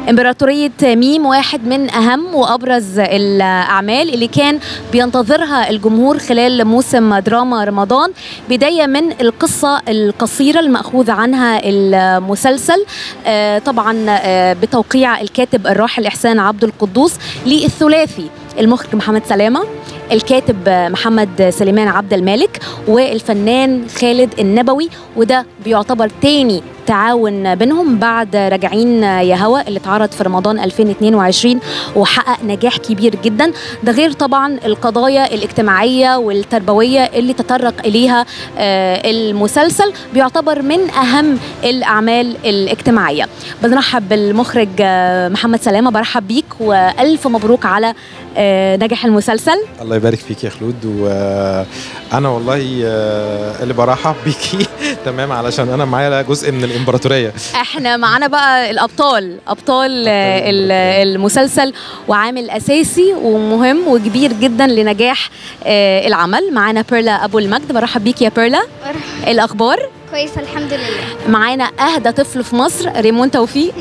امبراطورية ميم واحد من أهم وأبرز الأعمال اللي كان بينتظرها الجمهور خلال موسم دراما رمضان بداية من القصة القصيرة المأخوذ عنها المسلسل آه، طبعا آه، بتوقيع الكاتب الراحل إحسان عبد القدوس للثلاثي المخرج محمد سلامة الكاتب محمد سليمان عبد المالك والفنان خالد النبوي وده بيعتبر تاني تعاون بينهم بعد راجعين يا هوا اللي اتعرض في رمضان 2022 وحقق نجاح كبير جدا ده غير طبعا القضايا الاجتماعية والتربوية اللي تطرق إليها آه، المسلسل بيعتبر من أهم الأعمال الاجتماعية بنرحب بالمخرج آه، محمد سلامة برحب بيك وألف مبروك على آه، نجاح المسلسل الله يبارك فيك يا خلود وانا والله آه، اللي برحب بيكي تمام علشان انا معايا جزء من الامبراطوريه احنا معانا بقى الابطال ابطال آه، ال- المسلسل وعامل اساسي ومهم وكبير جدا لنجاح آه، العمل معانا بيرلا ابو المجد برحب بيك يا بيرلا مرحبا. الاخبار كويسة الحمد لله معانا اهدى طفل في مصر ريمون توفيق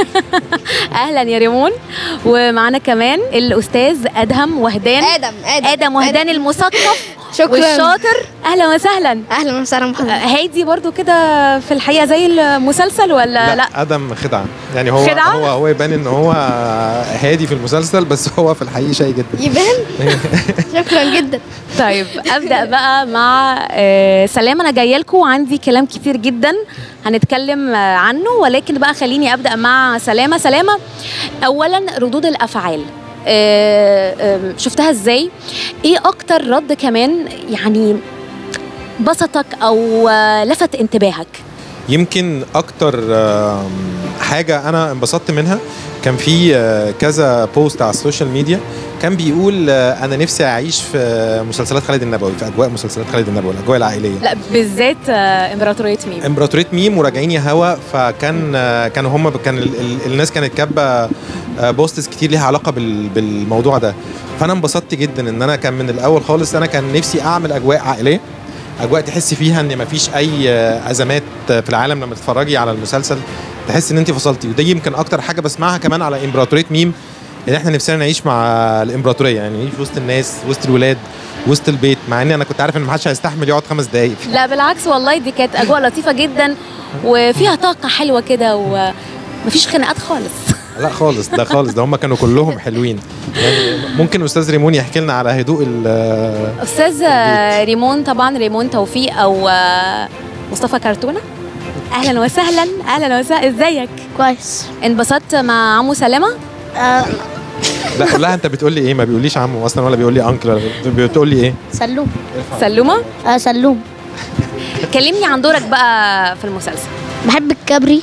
اهلا يا ريمون ومعانا كمان الاستاذ ادهم وهدان آدم آدم ادم وهدان المثقف شكراً. والشاطر اهلا وسهلا أهلا وسهلا بحضرتك هادي برضو كده في الحقيقه زي المسلسل ولا لا, لا. ادم خدعه يعني هو خدعة؟ هو هو يبان ان هو هادي في المسلسل بس هو في الحقيقه شقي جدا يبان شكرا جدا طيب ابدا بقى مع آه، سلام انا جايه لكم وعندي كلام كتير جدا هنتكلم آه، عنه ولكن بقى خليني ابدا مع سلامه سلامه اولا ردود الافعال آه، آه، شفتها ازاي ايه اكتر رد كمان يعني بسطك او آه، لفت انتباهك يمكن اكتر آم، حاجه انا انبسطت منها كان في آه، كذا بوست على السوشيال ميديا كان بيقول آه، انا نفسي اعيش في مسلسلات خالد النبوي في اجواء مسلسلات خالد النبوي الاجواء العائليه لا بالذات آه، امبراطوريه ميم امبراطوريه ميم وراجعين يا هوا فكان آه، كانوا هم كان ال- ال- الناس كانت كاتبه آه، بوستس كتير ليها علاقه بال- بالموضوع ده فانا انبسطت جدا ان انا كان من الاول خالص انا كان نفسي اعمل اجواء عائليه اجواء تحسي فيها ان مفيش اي آه، ازمات آه، في العالم لما تتفرجي على المسلسل تحس ان انت فصلتي وده يمكن اكتر حاجه بسمعها كمان على امبراطوريه ميم ان احنا نفسنا نعيش مع الامبراطوريه يعني نعيش وسط الناس وسط الولاد وسط البيت مع ان انا كنت عارف ان محدش هيستحمل يقعد خمس دقايق لا بالعكس والله دي كانت اجواء لطيفه جدا وفيها طاقه حلوه كده ومفيش خناقات خالص لا خالص ده خالص ده هم كانوا كلهم حلوين يعني ممكن استاذ ريمون يحكي لنا على هدوء ال- استاذ ريمون طبعا ريمون توفيق او آه، مصطفى كرتونه اهلا وسهلا اهلا وسهلا ازيك كويس انبسطت مع عمو سلامه آه لا قول لها انت بتقول لي ايه ما بيقوليش عمو اصلا ولا بيقول لي انكل بتقول لي ايه سلوم سلومه آه سلوم كلمني عن دورك بقى في المسلسل بحب الكبري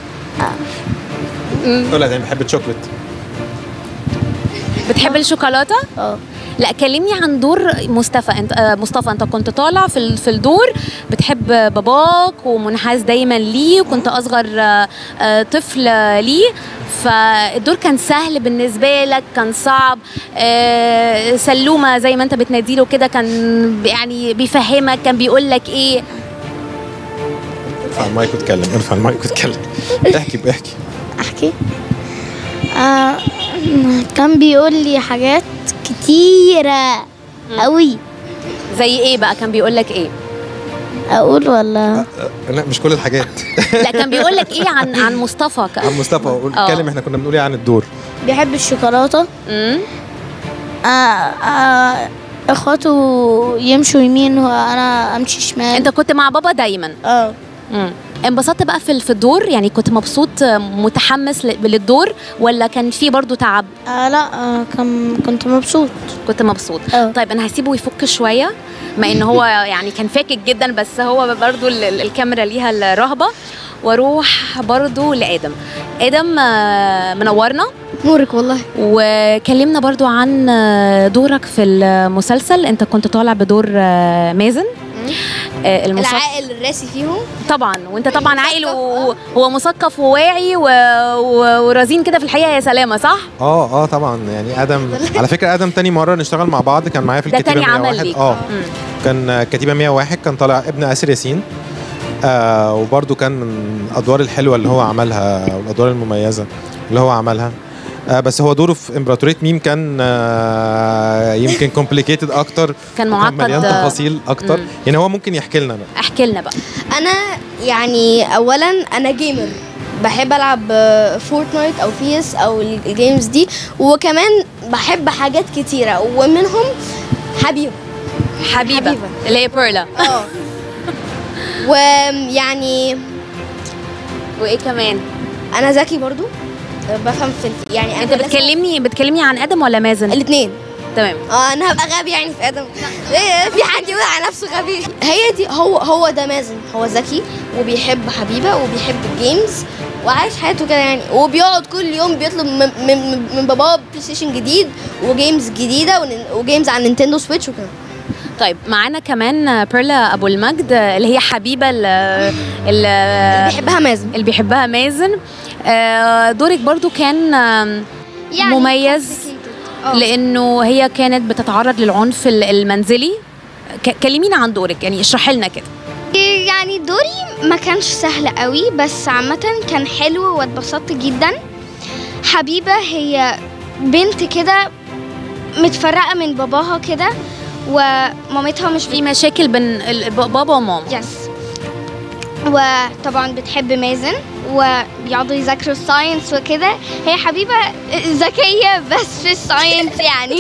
قول لها بحب الشوكليت بتحب الشوكولاته اه لا كلمني عن دور مصطفى انت آه، مصطفى انت كنت طالع في ال- في الدور بتحب باباك ومنحاز دايما ليه وكنت اصغر آه، آه، طفل آه، ليه فالدور كان سهل بالنسبه لك كان صعب آه، سلومه زي ما انت بتناديله كده كان يعني بيفهمك كان بيقول لك ايه ارفع المايك واتكلم ارفع المايك واتكلم احكي باحكي احكي آه كان بيقول لي حاجات كتيرة قوي زي ايه بقى كان بيقول لك ايه اقول ولا لا مش كل الحاجات لا كان بيقول لك ايه عن عن مصطفى ك- عم مصطفى قول آه. اتكلم احنا كنا بنقول ايه عن الدور بيحب الشوكولاتة مم؟ آه آه اخواته يمشوا يمين وانا امشي شمال انت كنت مع بابا دايما اه مم. انبسطت بقى في في الدور يعني كنت مبسوط متحمس ل- للدور ولا كان في برضو تعب آه لا آه كان كنت مبسوط كنت مبسوط اه طيب انا هسيبه يفك شويه ما ان هو يعني كان فاكك جدا بس هو برضو ال- ال- الكاميرا ليها الرهبه واروح برضو لادم ادم آه، منورنا نورك والله وكلمنا برضو عن آه، دورك في المسلسل انت كنت طالع بدور آه، مازن آه، المسلسل العائل الراسي فيهم طبعا وانت طبعا عاقل وهو مثقف وواعي و... و... ورزين كده في الحقيقه يا سلامه صح؟ اه اه طبعا يعني ادم على فكره ادم تاني مره نشتغل مع بعض كان معايا في ده الكتيبه تاني عمل 101 ليك اه مم. كان كتيبه 101 كان طالع ابن اسر ياسين آه وبرده كان من الادوار الحلوه اللي هو عملها والادوار المميزه اللي هو عملها آه بس هو دوره في امبراطوريه ميم كان آه يمكن كومبليكيتد اكتر كان وكان معقد مليان آه، تفاصيل اكتر مم. يعني هو ممكن يحكي لنا بقى احكي لنا بقى انا يعني اولا انا جيمر بحب العب آه، فورتنايت او فيس او الجيمز دي وكمان بحب حاجات كتيره ومنهم حبيب حبيبه, حبيبة. اللي هي بيرلا اه ويعني وايه كمان انا ذكي برضو آه، بفهم في الف- يعني انا انت بتكلمني بتكلمني عن ادم ولا مازن الاثنين تمام اه انا هبقى غبي يعني في ادم إيه، في حد يقول على نفسه غبي هي دي هو هو ده مازن هو ذكي وبيحب حبيبه وبيحب الجيمز وعايش حياته كده يعني وبيقعد كل يوم بيطلب من, من, من باباه بلاي ستيشن جديد وجيمز جديده ون- وجيمز على نينتندو سويتش وكده طيب معانا كمان بيرلا ابو المجد اللي هي حبيبه ال- ال- بيحبها مازن اللي بيحبها مازن آه، دورك برضو كان آم، مميز لانه هي كانت بتتعرض للعنف ال- المنزلي ك- كلمينا عن دورك يعني اشرحي لنا كده يعني دوري ما كانش سهل قوي بس عامة كان حلو واتبسطت جدا حبيبة هي بنت كده متفرقة من باباها كده ومامتها مش في مشاكل بين ال- ب- بابا وماما يس وطبعا بتحب مازن وبيقعدوا يذاكروا الساينس وكده هي حبيبة ذكية بس في الساينس يعني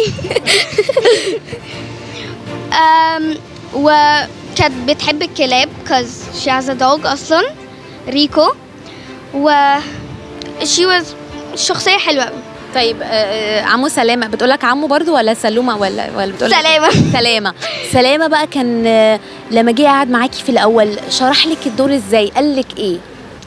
أم وكانت بتحب الكلاب cause she has a dog أصلا ريكو و she was شخصية حلوة أوي. طيب آه، آه، عمو سلامه بتقول لك عمو برضو ولا سلومه ولا ولا بتقول سلامة. سلامه سلامه بقى كان آه، لما جه قعد معاكي في الاول شرح لك الدور ازاي قال لك ايه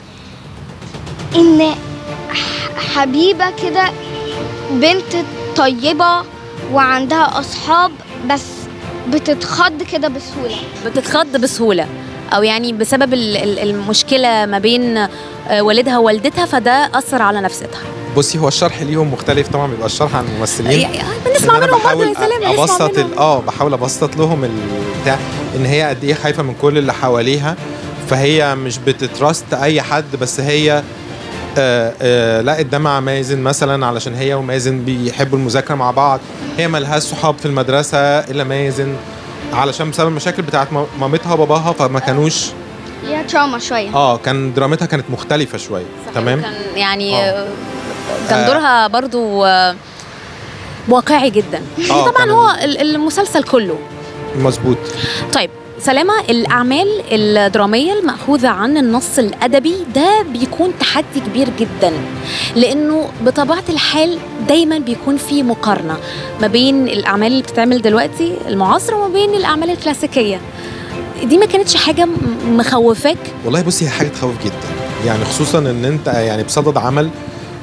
ان ح- حبيبه كده بنت طيبه وعندها اصحاب بس بتتخض كده بسهوله بتتخض بسهوله او يعني بسبب ال- ال- المشكله ما بين آه، والدها ووالدتها فده اثر على نفسيتها بصي هو الشرح ليهم مختلف طبعا بيبقى الشرح عن الممثلين يعني بنسمع إن أنا منهم برضه بحاول يا سلام نسمع ابسط منهم. ال- اه بحاول ابسط لهم البتاع ان هي قد ايه خايفه من كل اللي حواليها فهي مش بتتراست اي حد بس هي آه آه لقت ده مع مازن مثلا علشان هي ومازن بيحبوا المذاكره مع بعض هي ملهاش صحاب في المدرسه الا مازن علشان بسبب المشاكل بتاعت مام- مامتها وباباها فما كانوش هي تراما شويه اه كان درامتها كانت مختلفه شويه تمام كان يعني آه. آه، كان آه. دورها برضو آه، واقعي جدا آه، طبعا كان هو ال- المسلسل كله مظبوط طيب سلامة الأعمال الدرامية المأخوذة عن النص الأدبي ده بيكون تحدي كبير جدا لأنه بطبيعة الحال دايما بيكون في مقارنة ما بين الأعمال اللي بتتعمل دلوقتي المعاصرة وما بين الأعمال الكلاسيكية دي ما كانتش حاجة م- مخوفاك والله بصي هي حاجه تخوف جدا يعني خصوصا ان انت يعني بصدد عمل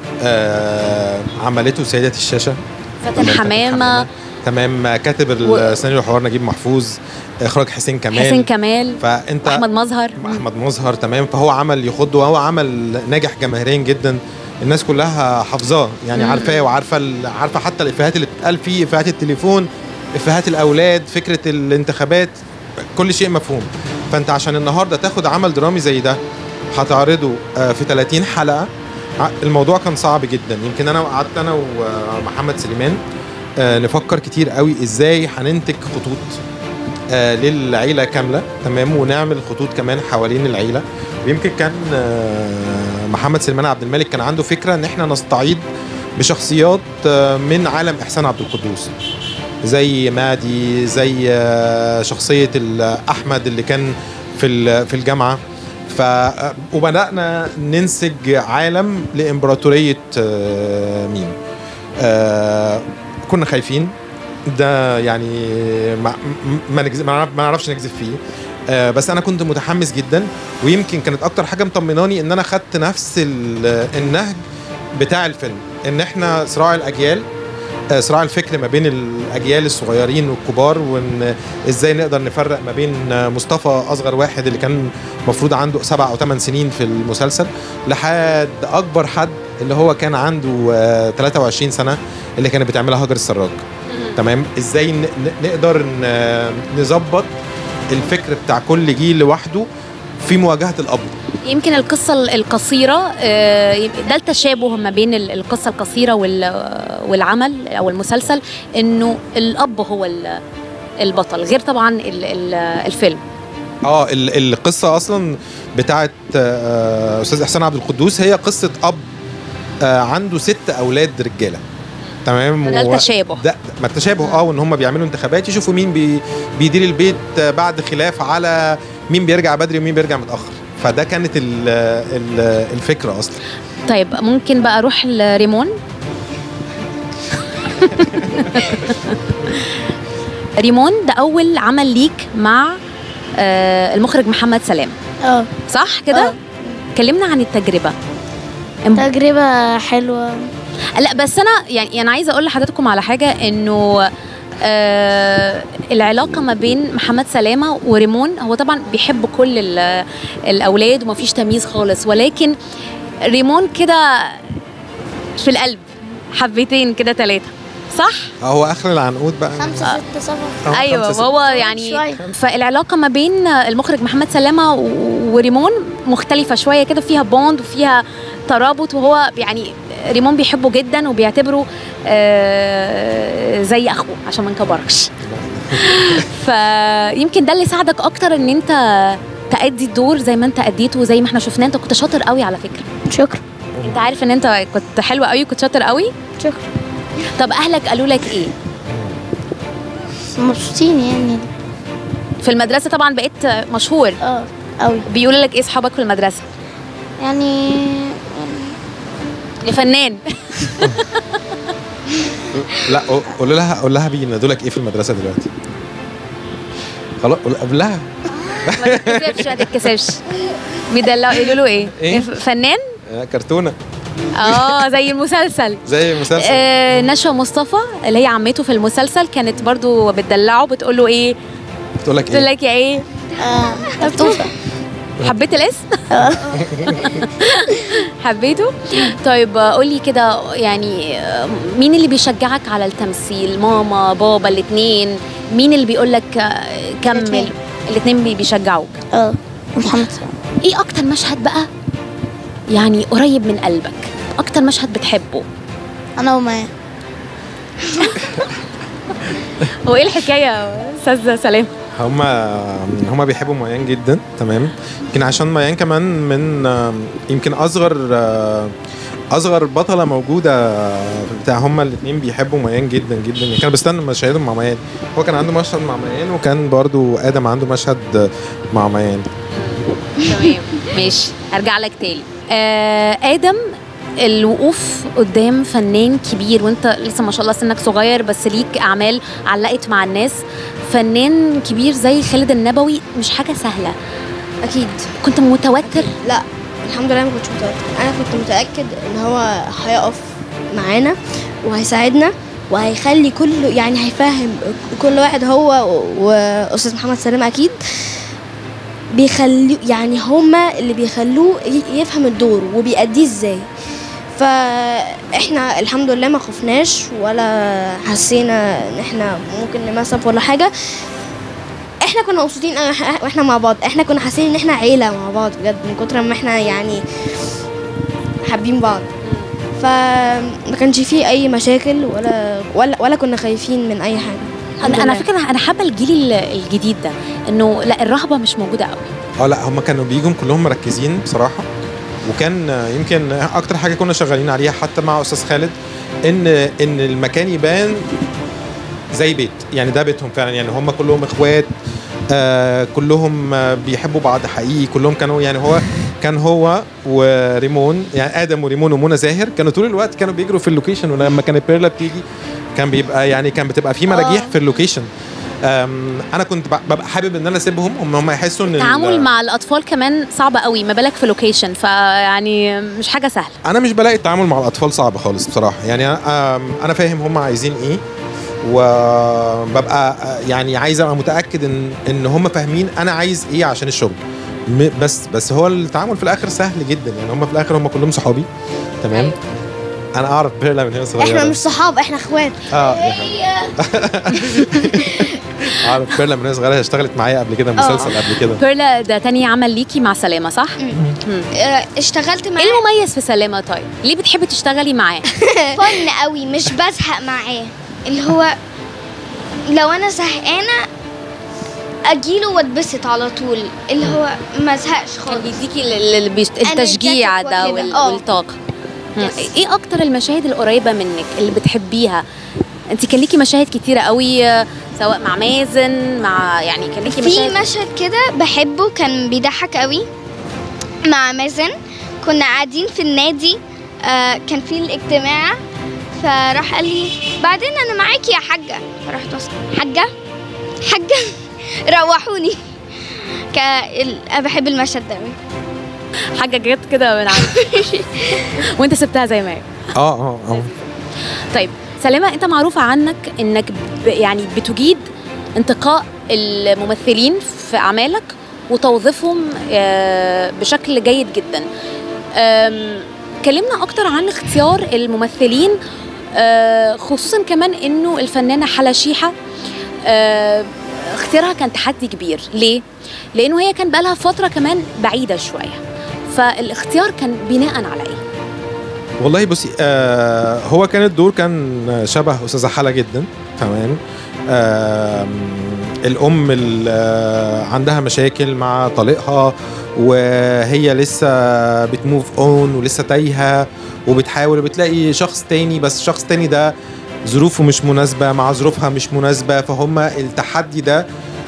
آه عملته سيده الشاشه فاتن تمام، حمامة تمام كاتب و- السيناريو الحوار نجيب محفوظ اخراج حسين كمال حسين كمال فانت أحمد مظهر احمد مظهر تمام فهو عمل يخض وهو عمل ناجح جماهيريا جدا الناس كلها حافظاه يعني مم. عارفاه وعارفه ال- عارفه حتى الافيهات اللي بتتقال فيه افيهات التليفون افيهات الاولاد فكره الانتخابات كل شيء مفهوم فانت عشان النهارده تاخد عمل درامي زي ده هتعرضه آه، في 30 حلقه ع- الموضوع كان صعب جدا يمكن انا قعدت انا ومحمد سليمان آه، نفكر كتير قوي ازاي هننتج خطوط آه، للعيله كامله تمام ونعمل خطوط كمان حوالين العيله ويمكن كان آه، محمد سليمان عبد الملك كان عنده فكره ان احنا نستعيد بشخصيات آه، من عالم احسان عبد القدوس زي مادي زي آه، شخصيه ال- احمد اللي كان في ال- في الجامعه ف وبدانا ننسج عالم لامبراطوريه آه، ميم آه، كنا خايفين ده يعني ما ما, نجز... ما نعرف- ما نعرفش نكذب فيه آه بس انا كنت متحمس جدا ويمكن كانت اكتر حاجه مطمناني ان انا خدت نفس ال- النهج بتاع الفيلم ان احنا صراع الاجيال آه، صراع الفكر ما بين الاجيال الصغيرين والكبار وان ازاي نقدر نفرق ما بين آه، مصطفى اصغر واحد اللي كان المفروض عنده سبع او ثمان سنين في المسلسل لحد اكبر حد اللي هو كان عنده آه، 23 سنه اللي كانت بتعملها هاجر السراج تمام ازاي ن- ن- نقدر ن- نظبط الفكر بتاع كل جيل لوحده في مواجهه الاب يمكن القصة القصيرة آه، ده التشابه ما بين ال- القصة القصيرة وال- والعمل أو المسلسل إنه الأب هو ال- البطل غير طبعا ال- ال- الفيلم اه ال- القصه اصلا بتاعت آه، استاذ احسان عبد القدوس هي قصه اب آه، عنده ست اولاد رجاله تمام ده و- التشابه. ده ما التشابه اه وان هم بيعملوا انتخابات يشوفوا مين بي بيدير البيت آه، بعد خلاف على مين بيرجع بدري ومين بيرجع متاخر فده كانت ال ال الفكره اصلا طيب ممكن بقى أروح لريمون ريمون ده أول عمل ليك مع آه، المخرج محمد سلام اه صح كده؟ آه. كلمنا عن التجربة تجربة حلوة لا بس انا يعني انا عايزه اقول لحضراتكم على حاجه انه آه العلاقة ما بين محمد سلامة وريمون هو طبعا بيحب كل ال- الأولاد ومفيش تمييز خالص ولكن ريمون كده في القلب حبتين كده ثلاثة صح؟ هو اخر العنقود بقى خمسة ستة سبعة آه، ايوه خمسة، ستة. وهو يعني شوية. فالعلاقه ما بين المخرج محمد سلامه و- وريمون مختلفه شويه كده فيها بوند وفيها ترابط وهو يعني ريمون بيحبه جدا وبيعتبره آه، زي اخوه عشان ما نكبركش فيمكن ده اللي ساعدك اكتر ان انت تأدي الدور زي ما انت أديته وزي ما احنا شفناه انت كنت شاطر قوي على فكره شكرا انت عارف ان انت كنت حلو قوي كنت شاطر قوي شكرا طب اهلك قالوا لك ايه مبسوطين يعني في المدرسه طبعا بقيت مشهور اه قوي بيقولوا لك ايه اصحابك في المدرسه يعني يا فنان لا قول لها قول لها بينادوا لك ايه في المدرسه دلوقتي خلاص قول قول لها ما تتكسفش ما تتكسفش بيدلعوا يقولوا له ايه؟ إيه؟ فنان؟ آه، كرتونه اه زي المسلسل زي المسلسل آه نشوى مصطفى اللي هي عمته في المسلسل كانت برضو بتدلعه بتقول له ايه؟ بتقول لك بتقول ايه لك يا ايه؟ آه طفطوفة حبيت الاسم؟ حبيته؟ طيب آه، قولي كده يعني آه، مين اللي بيشجعك على التمثيل؟ ماما بابا الاثنين مين اللي بيقول لك آه، كمل؟ الاتنين. الاثنين بي- بيشجعوك اه محمد سلام ايه اكتر مشهد بقى يعني قريب من قلبك اكتر مشهد بتحبه انا ومايا هو ايه الحكايه يا استاذ سلام هما هما بيحبوا ميان جدا تمام يمكن عشان ميان كمان من آم، يمكن اصغر آه، اصغر بطله موجوده بتاع هما الاثنين بيحبوا ميان جدا جدا يعني كانوا بيستنوا مشاهدهم مع ميان هو كان عنده مشهد مع ميان وكان برضو ادم عنده مشهد مع ميان تمام ماشي هرجع لك تاني آه ادم الوقوف قدام فنان كبير وانت لسه ما شاء الله سنك صغير بس ليك اعمال علقت مع الناس فنان كبير زي خالد النبوي مش حاجه سهله اكيد كنت متوتر لا الحمد لله ما كنتش متأكد انا كنت متأكد ان هو هيقف معانا وهيساعدنا وهيخلي كل يعني هيفهم كل واحد هو واستاذ محمد سلام اكيد بيخلوا يعني هما اللي بيخلوه ي- يفهم الدور وبيأديه ازاي فاحنا الحمد لله ما خفناش ولا حسينا ان احنا ممكن نمسف ولا حاجه احنا كنا مبسوطين أوي إح- واحنا مع بعض احنا كنا حاسين ان احنا عيله مع بعض بجد من كتر ما احنا يعني حابين بعض فما كانش فيه اي مشاكل ولا ولا ولا كنا خايفين من اي حاجه الحمد انا انا لله. فكره انا حابه الجيل ال- الجديد ده انه لا الرهبه مش موجوده قوي اه لا هم كانوا بيجوا كلهم مركزين بصراحه وكان آه، يمكن اكتر حاجه كنا شغالين عليها حتى مع استاذ خالد ان ان المكان يبان زي بيت يعني ده بيتهم فعلا يعني هم كلهم اخوات آه كلهم آه بيحبوا بعض حقيقي كلهم كانوا يعني هو كان هو وريمون يعني ادم وريمون ومنى زاهر كانوا طول الوقت كانوا بيجروا في اللوكيشن ولما كانت بيرلا بتيجي كان بيبقى يعني كان بتبقى في مراجيح في اللوكيشن أم، انا كنت ب- ببقى حابب ان انا اسيبهم هم هم يحسوا ان ال- التعامل مع الاطفال كمان صعب قوي ما بالك في لوكيشن فيعني مش حاجه سهله انا مش بلاقي التعامل مع الاطفال صعب خالص بصراحه يعني انا أم، انا فاهم هم عايزين ايه وببقى أه، يعني عايز ابقى متاكد ان ان هم فاهمين انا عايز ايه عشان الشغل م- بس بس هو التعامل في الاخر سهل جدا يعني هم في الاخر هم كلهم صحابي تمام أيوة. انا اعرف بيرلا من هنا صغيره احنا مش صحاب احنا اخوات اه دي حقيقة. عارف بيرلا من وهي صغيره هي اشتغلت معايا قبل كده مسلسل قبل كده بيرلا ده تاني عمل ليكي مع سلامه صح؟ آه، اشتغلت معاه ايه المميز في سلامه طيب؟ ليه بتحبي تشتغلي معاه؟ فن قوي مش بزهق معاه اللي هو لو انا زهقانه اجيله واتبسط على طول اللي هو ما ازهقش كان خالص بيديكي ال- ال- بيشت- التشجيع Energetic ده وكده. وال- آه. والطاقه مم. Yes. ايه اكتر المشاهد القريبه منك اللي بتحبيها انت كان ليكي مشاهد كتيره قوي آه، سواء مع مازن مع يعني كان ليكي في مشاهد مشهد كده بحبه كان بيضحك قوي مع مازن كنا قاعدين في النادي آه كان في الاجتماع فراح قال لي بعدين انا معاكي يا حاجه فرحت بص حاجه حاجه روحوني ك... ال- انا بحب المشهد ده قوي حاجه جت كده من عندك وانت سبتها زي ما هي اه اه اه طيب سلامة انت معروف عنك انك ب يعني بتجيد انتقاء الممثلين في اعمالك وتوظيفهم آه، بشكل جيد جدا آم، كلمنا اكتر عن اختيار الممثلين آه، خصوصا كمان انه الفنانة حلا شيحة آه، اختيارها كان تحدي كبير ليه؟ لانه هي كان بقالها فترة كمان بعيدة شوية فالاختيار كان بناء على ايه؟ والله بصي آه هو كان الدور كان شبه استاذه حلا جدا تمام آم، الام اللي آه، عندها مشاكل مع طليقها وهي لسه بتموف اون ولسه تايهه وبتحاول وبتلاقي شخص تاني بس الشخص تاني ده ظروفه مش مناسبه مع ظروفها مش مناسبه فهم التحدي ده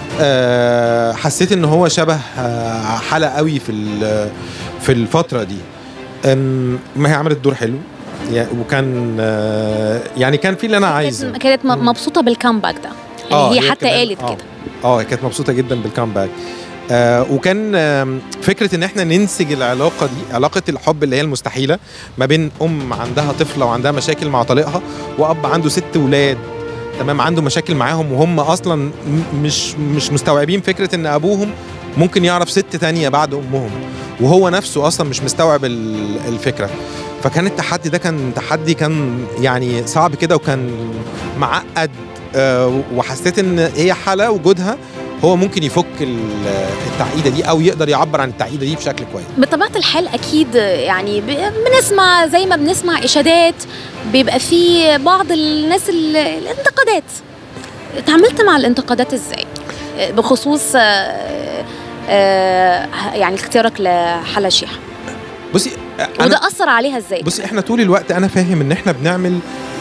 آه، حسيت ان هو شبه آه، حلا قوي في ال- في الفتره دي أم، ما هي عملت دور حلو يا- وكان آه، يعني كان في اللي انا عايزه كانت كانت م- مبسوطة بالكامباك ده يعني هي حتى كمان- قالت آه. كده اه هي كانت مبسوطه جدا بالكامباك آه وكان آم، فكره ان احنا ننسج العلاقه دي علاقه الحب اللي هي المستحيله ما بين ام عندها طفله وعندها مشاكل مع طليقها واب عنده ست ولاد تمام عنده مشاكل معاهم وهم اصلا م- مش مش مستوعبين فكره ان ابوهم ممكن يعرف ست تانية بعد امهم وهو نفسه اصلا مش مستوعب ال- الفكره فكان التحدي ده كان تحدي كان يعني صعب كده وكان معقد آه، وحسيت ان هي حاله وجودها هو ممكن يفك ال- التعقيده دي او يقدر يعبر عن التعقيده دي بشكل كويس بطبيعة الحال أكيد يعني ب- بنسمع زي ما بنسمع إشادات بيبقى في بعض الناس ال- الانتقادات اتعاملت مع الانتقادات إزاي بخصوص آه، آه، يعني اختيارك لحلا شيحة بصي انا وده أثر عليها إزاي بصي احنا طول الوقت انا فاهم ان احنا بنعمل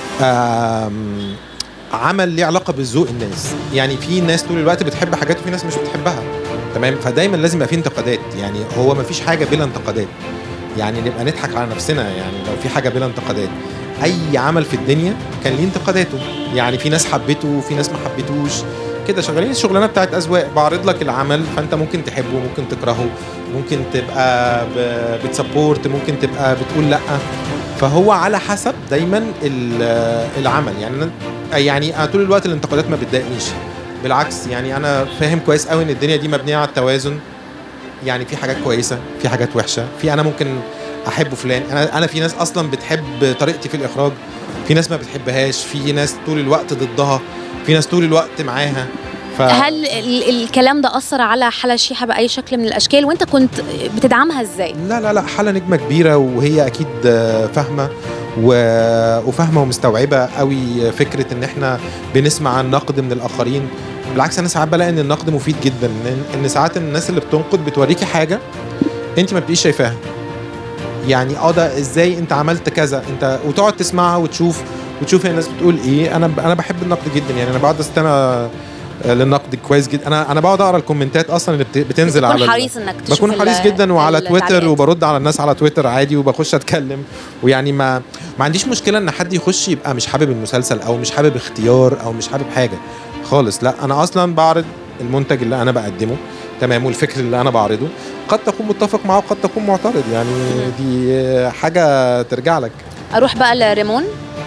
آم، عمل ليه علاقه بالذوق الناس يعني في ناس طول الوقت بتحب حاجات وفي ناس مش بتحبها تمام فدايما لازم يبقى في انتقادات يعني هو ما فيش حاجه بلا انتقادات يعني نبقى نضحك على نفسنا يعني لو في حاجه بلا انتقادات اي عمل في الدنيا كان ليه انتقاداته يعني في ناس حبته وفي ناس ما حبتوش كده شغالين الشغلانه بتاعت اذواق بعرض لك العمل فانت ممكن تحبه ممكن تكرهه ممكن تبقى ب- بتسبورت ممكن تبقى بتقول لا فهو على حسب دايما ال- العمل يعني أنا يعني انا طول الوقت الانتقادات ما بتضايقنيش بالعكس يعني انا فاهم كويس قوي ان الدنيا دي مبنيه على التوازن يعني في حاجات كويسه في حاجات وحشه في انا ممكن احب فلان انا انا في ناس اصلا بتحب طريقتي في الاخراج في ناس ما بتحبهاش في ناس طول الوقت ضدها في ناس طول الوقت معاها ف... هل ال- الكلام ده أثر على حلا شيحة بأي شكل من الأشكال وأنت كنت بتدعمها إزاي؟ لا لا لا حالة نجمة كبيرة وهي أكيد آه، فاهمة و- وفاهمة ومستوعبة قوي فكرة إن إحنا بنسمع النقد من الآخرين بالعكس أنا ساعات بلاقي إن النقد مفيد جدا إن- إن ساعات الناس اللي بتنقد بتوريكي حاجة أنت ما بتبقيش شايفاها يعني اه ده ازاي انت عملت كذا انت وتقعد تسمعها وتشوف وتشوف هي الناس بتقول ايه انا ب- انا بحب النقد جدا يعني انا بقعد استنى للنقد كويس جدا انا انا بقعد اقرا الكومنتات اصلا اللي بت- بتنزل على بتكون ال- حريص إنك تشوف بكون ال- حريص جدا وعلى تويتر التعليقات. وبرد على الناس على تويتر عادي وبخش اتكلم ويعني ما ما عنديش مشكله ان حد يخش يبقى مش حابب المسلسل او مش حابب اختيار او مش حابب حاجه خالص لا انا اصلا بعرض المنتج اللي انا بقدمه تمام والفكر اللي انا بعرضه قد تكون متفق معه وقد تكون معترض يعني دي حاجه ترجع لك اروح بقى لريمون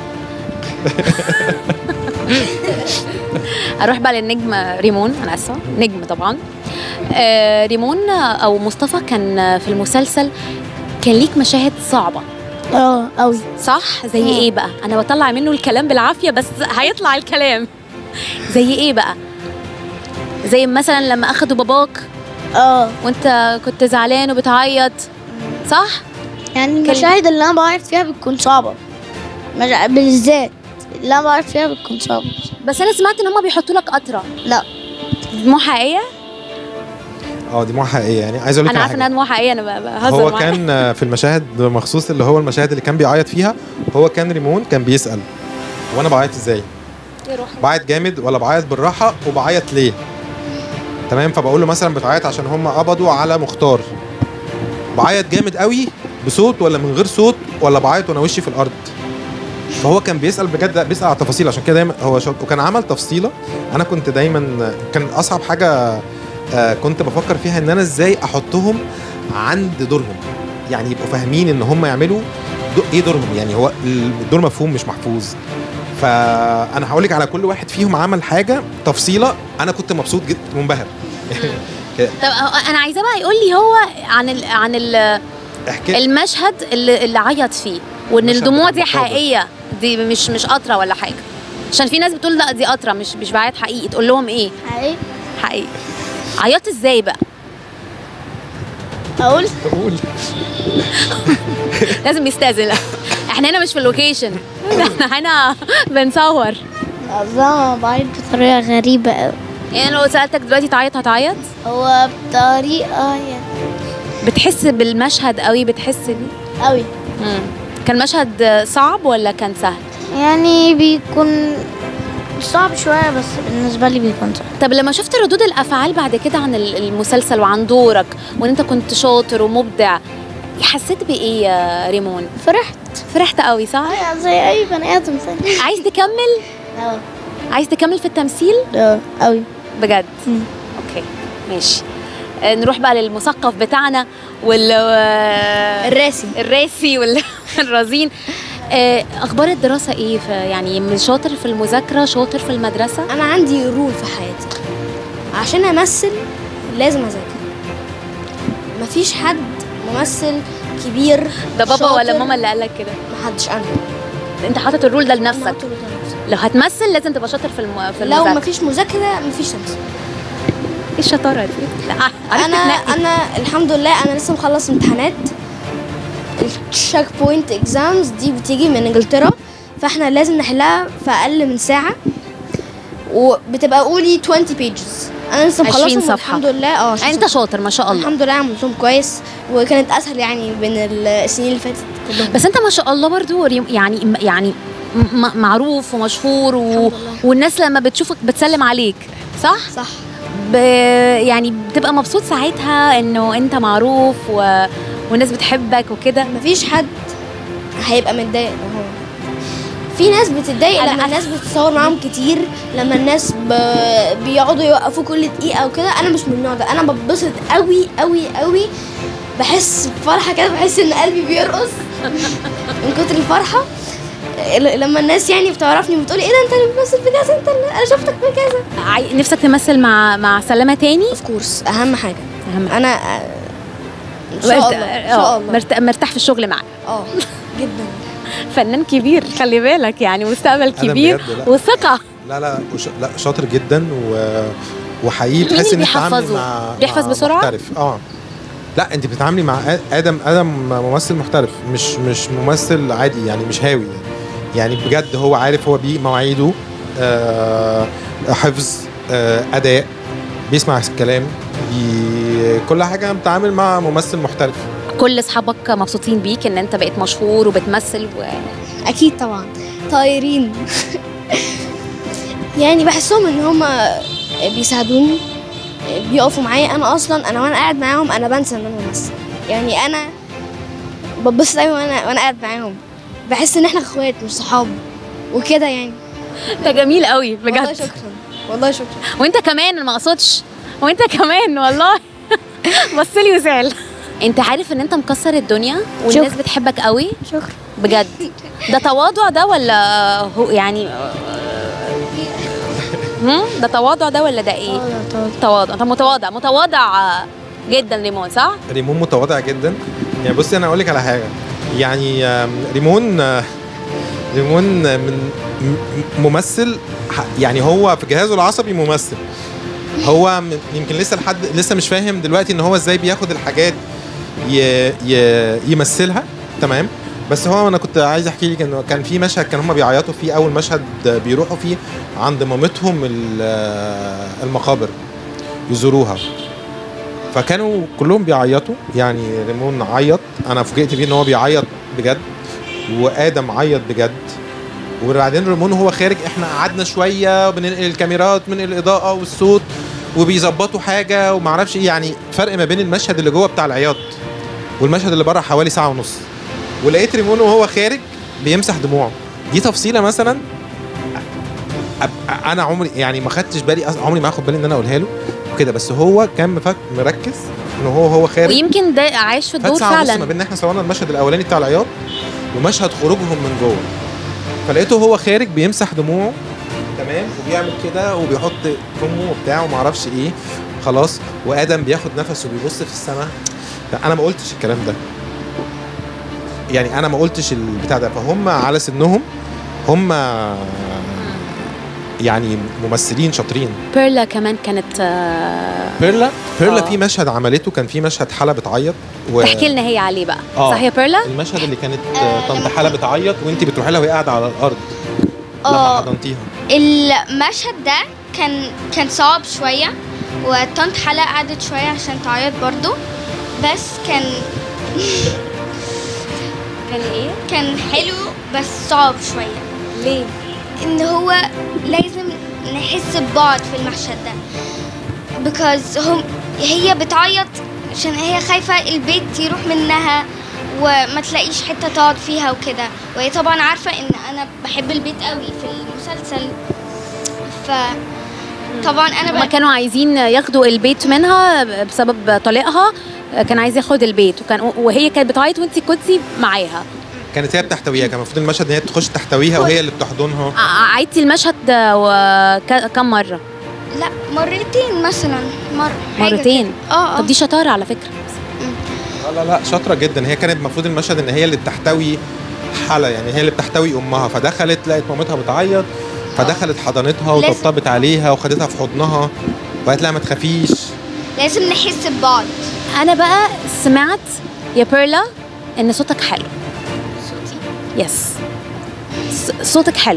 اروح بقى للنجم ريمون انا اسفه نجم طبعا آه ريمون او مصطفى كان في المسلسل كان ليك مشاهد صعبه اه قوي صح زي مم. ايه بقى انا بطلع منه الكلام بالعافيه بس هيطلع الكلام زي ايه بقى زي مثلا لما اخدوا باباك اه وانت كنت زعلان وبتعيط صح يعني المشاهد اللي انا بعيط فيها بتكون صعبه مش- بالذات اللي انا بعيط فيها بتكون صعبه بس انا سمعت ان هم بيحطوا لك قطره لا دموع حقيقيه اه دي مو حقيقيه يعني عايز اقول لك انا على عارفه حاجة. انها دموع حقيقيه انا ب- بهزر هو معاك. كان آه، في المشاهد مخصوص اللي هو المشاهد اللي كان بيعيط فيها هو كان ريمون كان بيسال وانا بعيط ازاي يا روحي. بعيط جامد ولا بعيط بالراحه وبعيط ليه تمام فبقول له مثلا بتعيط عشان هم قبضوا على مختار بعيط جامد قوي بصوت ولا من غير صوت ولا بعيط وانا وشي في الارض فهو كان بيسال بجد بيسال على التفاصيل عشان كده دايما هو شاطر وكان عمل تفصيله انا كنت دايما كان اصعب حاجه آه، كنت بفكر فيها ان انا ازاي احطهم عند دورهم يعني يبقوا فاهمين ان هم يعملوا دو ايه دورهم يعني هو الدور مفهوم مش محفوظ فانا هقول لك على كل واحد فيهم عمل حاجه تفصيله انا كنت مبسوط جدا منبهر طب أه، انا عايزاه بقى يقول لي هو عن ال عن ال احكي المشهد اللي, اللي عيط فيه وان المشهد الدموع بتاع دي المقابر. حقيقيه دي مش مش قطره ولا حاجه عشان في ناس بتقول لا دي قطره مش مش بعيط حقيقي تقول لهم ايه حقيقي حقيقي عيطت ازاي بقى اقول قول لازم يستاذن لا. احنا هنا مش في اللوكيشن احنا هنا بنصور انا بعيط بطريقه غريبه قوي يعني لو سالتك دلوقتي تعيط هتعيط هو بطريقه يعني بتحس بالمشهد قوي بتحس بيه قوي مم. كان مشهد صعب ولا كان سهل يعني بيكون صعب شويه بس بالنسبه لي بيكون صعب طب لما شفت ردود الافعال بعد كده عن ال- المسلسل وعن دورك وان انت كنت شاطر ومبدع حسيت بايه يا ريمون فرحت فرحت قوي صح أيوة زي اي بني ادم ثاني عايز تكمل اه عايز تكمل في التمثيل اه قوي بجد مم. اوكي ماشي آه، نروح بقى للمثقف بتاعنا وال آه، الراسي الراسي والرزين آه، اخبار الدراسه ايه في يعني من شاطر في المذاكره شاطر في المدرسه انا عندي رول في حياتي عشان امثل لازم اذاكر مفيش حد ممثل كبير ده بابا شاطر. ولا ماما اللي قال لك كده محدش انا انت حاطط الرول ده لنفسك أنا قلت له ده نفسي. لو هتمثل لازم تبقى شاطر في الم... في لو المذاكره مفيش مذاكره مفيش تمثيل ايه الشطاره دي لا عرفت انا تنقي. انا الحمد لله انا لسه مخلص امتحانات التشيك بوينت اكزامز دي بتيجي من انجلترا فاحنا لازم نحلها في اقل من ساعه وبتبقى قولي 20 بيجز انا لسه 20 مخلصهم صفحة. الحمد لله اه 20 يعني انت صفحة. شاطر ما شاء الله الحمد لله عملتهم كويس وكانت اسهل يعني من السنين اللي فاتت كلهم بس انت ما شاء الله برضو ريم- يعني يعني م- معروف ومشهور و... الحمد لله. والناس لما بتشوفك بتسلم عليك صح؟ صح ب... يعني بتبقى مبسوط ساعتها انه انت معروف و... والناس بتحبك وكده مفيش حد هيبقى متضايق لو هو في ناس بتتضايق أنا- لما الناس بتتصور معاهم كتير لما الناس ب... بيقعدوا يوقفوا كل دقيقه وكده انا مش من النوع ده انا بتبسط قوي قوي قوي بحس بفرحه كده بحس ان قلبي بيرقص من كتر الفرحه ل- لما الناس يعني بتعرفني وبتقولي ايه ده انت اللي بتمثل في كذا انت اللي انا شفتك في كذا عاي... نفسك تمثل مع مع سلامه تاني اوف كورس اهم حاجه اهم انا آه، ان شاء الله ان شاء الله مرت... مرتاح في الشغل معاك اه جدا فنان كبير خلي بالك يعني مستقبل أنا كبير بجد لا. وثقه لا لا وش... لا شاطر جدا و... وحقيقي مين بتحس اللي انك بتتعاملي بيحفظه؟ مع بيحفظ مع بسرعة؟ محترف اه لا انت بتتعاملي مع آ- ادم ادم ممثل محترف مش مش ممثل عادي يعني مش هاوي يعني يعني بجد هو عارف هو بيه مواعيده آه حفظ آه اداء بيسمع الكلام بي... كل حاجه بتعامل مع ممثل محترف كل اصحابك مبسوطين بيك ان انت بقيت مشهور وبتمثل و... اكيد طبعا طايرين يعني بحسهم ان هم بيساعدوني بيقفوا معايا انا اصلا انا وانا قاعد معاهم انا بنسى ان انا بمثل يعني انا ببص قوي وانا وانا قاعد معاهم بحس ان احنا اخوات مش صحاب وكده يعني ده جميل قوي والله بجد شكرا والله شكرا وانت كمان أنا ما اقصدش وانت كمان والله بصلي وزعل انت عارف ان انت مكسر الدنيا والناس شكرا. بتحبك قوي شكرا بجد ده تواضع ده ولا هو يعني هم؟ ده تواضع ده ولا ده ايه تواضع انت متواضع متواضع جدا ريمون صح ريمون متواضع جدا يعني بصي انا اقول لك على حاجه يعني آم، ريمون آه، ريمون آه، من م- ممثل ح- يعني هو في جهازه العصبي ممثل هو م- يمكن لسه لحد لسه مش فاهم دلوقتي ان هو ازاي بياخد الحاجات ي... ي... يمثلها تمام بس هو انا كنت عايز احكي لك انه كان في مشهد كان هم بيعيطوا فيه اول مشهد بيروحوا فيه عند مامتهم ال- المقابر يزوروها فكانوا كلهم بيعيطوا يعني ريمون عيط انا فوجئت بيه ان هو بيعيط بجد وادم عيط بجد وبعدين ريمون وهو خارج احنا قعدنا شويه بننقل الكاميرات من الاضاءه والصوت وبيظبطوا حاجه وما اعرفش ايه يعني فرق ما بين المشهد اللي جوه بتاع العياط والمشهد اللي بره حوالي ساعه ونص ولقيت ريمون وهو خارج بيمسح دموعه دي تفصيله مثلا أب- انا عمري يعني ما خدتش بالي أص- عمري ما هاخد بالي ان انا اقولها له وكده بس هو كان مفك مركز ان هو هو خارج ويمكن ده عايش في فات الدور ساعه ونص ما فعلا بين ان احنا صورنا المشهد الاولاني بتاع العياط ومشهد خروجهم من جوه فلقيته هو خارج بيمسح دموعه تمام وبيعمل كده وبيحط فمه وبتاع وما اعرفش ايه خلاص وادم بياخد نفس وبيبص في السماء انا ما قلتش الكلام ده يعني انا ما قلتش البتاع ده فهم على سنهم هم يعني ممثلين شاطرين بيرلا كمان كانت آه، بيرلا بيرلا آه. في مشهد عملته كان في مشهد حلا بتعيط و... تحكي لنا هي عليه بقى آه. صح يا بيرلا المشهد اللي كانت آه، طنط حلا بتعيط وانت بتروحي لها وهي قاعده على الارض لما اه حضنتيها المشهد ده كان كان صعب شوية وطنط حلا قعدت شوية عشان تعيط برضو بس كان كان ايه كان حلو بس صعب شوية ليه ان هو لازم نحس ببعض في المشهد ده because هم هي بتعيط عشان هي خايفة البيت يروح منها وما تلاقيش حتة تقعد فيها وكده وهي طبعا عارفة ان انا بحب البيت قوي في المسلسل ف طبعا انا هما بقى كانوا عايزين ياخدوا البيت منها بسبب طليقها كان عايز ياخد البيت وكان وهي كانت بتعيط وانت كنتي معاها كانت هي بتحتويها كان المفروض المشهد ان هي تخش تحتويها وهي اللي بتحضنها ع- عيدتي المشهد ده وك- كم مره لا مرتين مثلا مرة حاجة مرتين كده. اه اه طب دي شطاره على فكره لا لا لا شاطره جدا هي كانت المفروض المشهد ان هي اللي بتحتوي حلا يعني هي اللي بتحتوي امها فدخلت لقت مامتها بتعيط فدخلت حضنتها لازم. وطبطبت عليها وخدتها في حضنها وقالت لها ما تخافيش لازم نحس ببعض انا بقى سمعت يا بيرلا ان صوتك حلو صوتي يس ص- صوتك حلو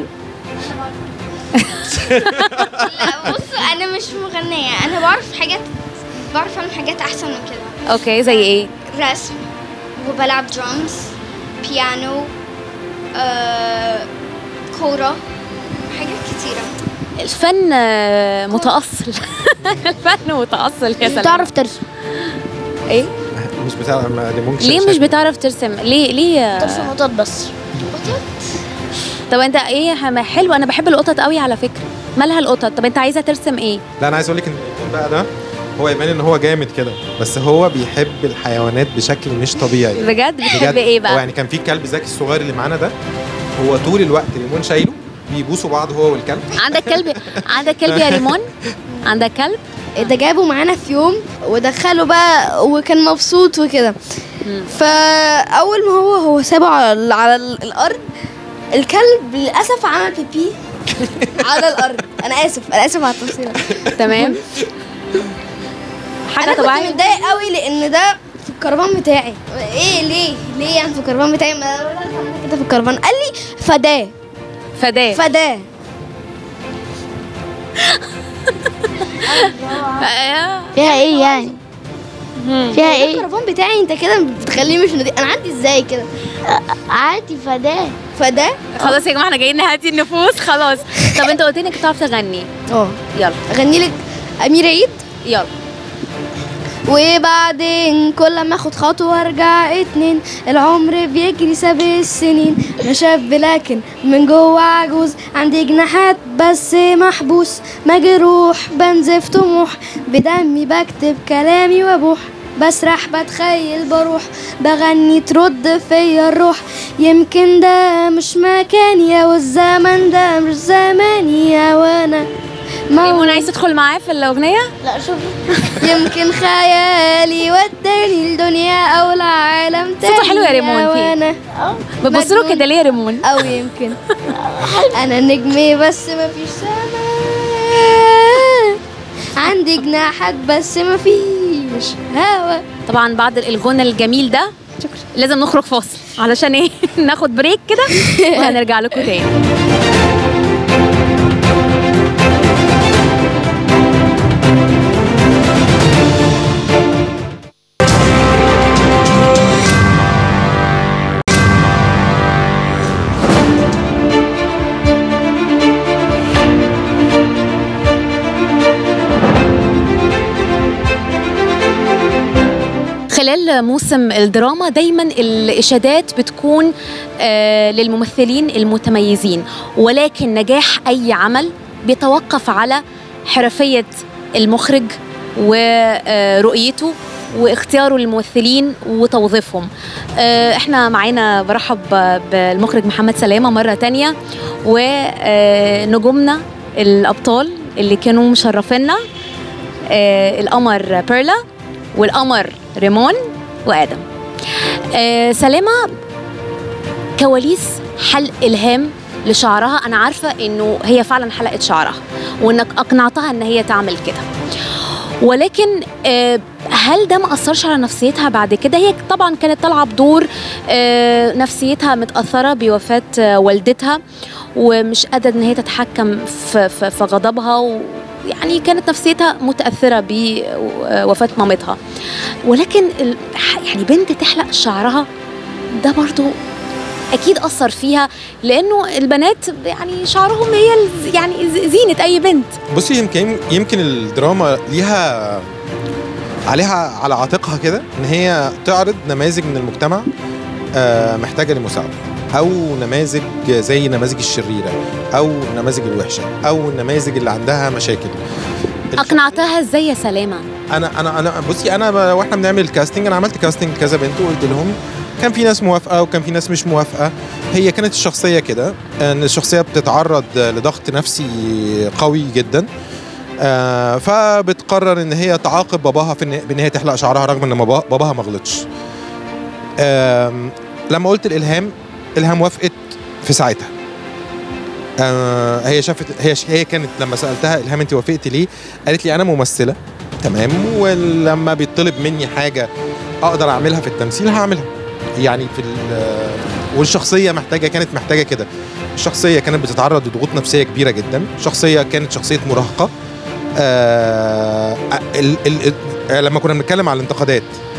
لا بصوا انا مش مغنية انا بعرف حاجات بعرف اعمل حاجات احسن من كده اوكي زي ايه رسم وبلعب درامز بيانو آه، كورة حاجات كتيرة الفن آه، متأصل الفن متأصل يا سلام تعرف ترسم ايه مش بتاع ما- دي ممكن ليه شايف- مش بتعرف ترسم ليه ليه ترسم قطط بس طب انت ايه هم- حلو انا بحب القطط قوي على فكره مالها القطط طب انت عايزه ترسم ايه لا انا عايز اقول لك ان الإيمان بقى ده هو يبان ان هو جامد كده بس هو بيحب الحيوانات بشكل مش طبيعي بجد بتحب بجد. ايه هو بقى يعني كان في كلب زكي الصغير اللي معانا ده هو طول الوقت ريمون شايله بيبوسوا بعض هو والكلب عندك كلب عندك كلب يا ريمون عندك كلب ده جابه معانا في يوم ودخله بقى وكان مبسوط وكده مم. فاول ما هو هو سابه على ال- على ال- الارض الكلب للاسف عمل بيبي على الارض انا اسف انا اسف على التفصيله تمام حاجه انا كنت طبيعيه متضايق قوي لان ده في الكرفان بتاعي ايه ليه ليه يعني في الكرفان بتاعي ما أنا كده في الكرفان قال لي فداه فداه فداه آه. فيها ايه يعني مم. فيها ايه الكرفان بتاعي انت كده بتخليه مش نضيف انا عندي ازاي كده عادي فداه فداه خلاص يا جماعه احنا جايين نهدي النفوس خلاص طب انت قلت لي انك بتعرف تغني اه يلا اغني لك امير عيد يلا وبعدين كل ما اخد خطوة ارجع اتنين العمر بيجري ساب السنين انا شاب لكن من جوه عجوز عندي جناحات بس محبوس مجروح بنزف طموح بدمي بكتب كلامي وابوح بسرح بتخيل بروح بغني ترد فيا الروح يمكن ده مش مكاني والزمن ده مش زماني يا وانا ريمون عايز تدخل معاه في الاغنيه لا شوف يمكن خيالي وداني الدنيا او العالم تاني صوته حلو يا ريمون فيه. وانا بتبص له مجنون. كده ليه يا ريمون او يمكن انا نجمي بس ما فيش سما عندي جناحات بس مفيش هوا طبعا بعد الغنى الجميل ده شكرا لازم نخرج فاصل علشان ايه ناخد بريك كده وهنرجع لكم تاني خلال موسم الدراما دايما الاشادات بتكون آه، للممثلين المتميزين ولكن نجاح اي عمل بيتوقف على حرفيه المخرج ورؤيته واختياره للممثلين وتوظيفهم آه، احنا معانا برحب بالمخرج محمد سلامه مره تانية ونجومنا الابطال اللي كانوا مشرفينا آه، القمر بيرلا والقمر ريمون وادم آه سلامه كواليس حلق الهام لشعرها انا عارفه انه هي فعلا حلقت شعرها وانك اقنعتها ان هي تعمل كده ولكن آه هل ده ما اثرش على نفسيتها بعد كده هي طبعا كانت طالعه بدور آه نفسيتها متاثره بوفاه آه والدتها ومش قادره ان هي تتحكم في, في, في غضبها و يعني كانت نفسيتها متاثره بوفاه مامتها ولكن ال- يعني بنت تحلق شعرها ده برضو اكيد اثر فيها لانه البنات يعني شعرهم هي الز- يعني ز- زينه اي بنت بصي يمكن يمكن الدراما ليها عليها على عاتقها كده ان هي تعرض نماذج من المجتمع آه، محتاجه لمساعده او نماذج زي نماذج الشريره او نماذج الوحشه او النماذج اللي عندها مشاكل اقنعتها ازاي يا سلامه انا انا انا بصي انا ب- واحنا بنعمل الكاستنج انا عملت كاستنج كذا بنت وقلت لهم كان في ناس موافقه وكان في ناس مش موافقه هي كانت الشخصيه كده ان الشخصيه بتتعرض لضغط نفسي قوي جدا آه فبتقرر ان هي تعاقب باباها في إن- بان هي تحلق شعرها رغم ان بابا- باباها ما غلطش آم، لما قلت الالهام الهام وافقت في ساعتها آه هي شافت هي هي كانت لما سالتها الهام انت وافقتي ليه قالت لي انا ممثله تمام ولما بيطلب مني حاجه اقدر اعملها في التمثيل هعملها يعني في ال- والشخصيه محتاجه كانت محتاجه كده الشخصيه كانت بتتعرض لضغوط نفسيه كبيره جدا شخصيه كانت شخصيه مراهقه آه ال ال ال لما كنا بنتكلم على الانتقادات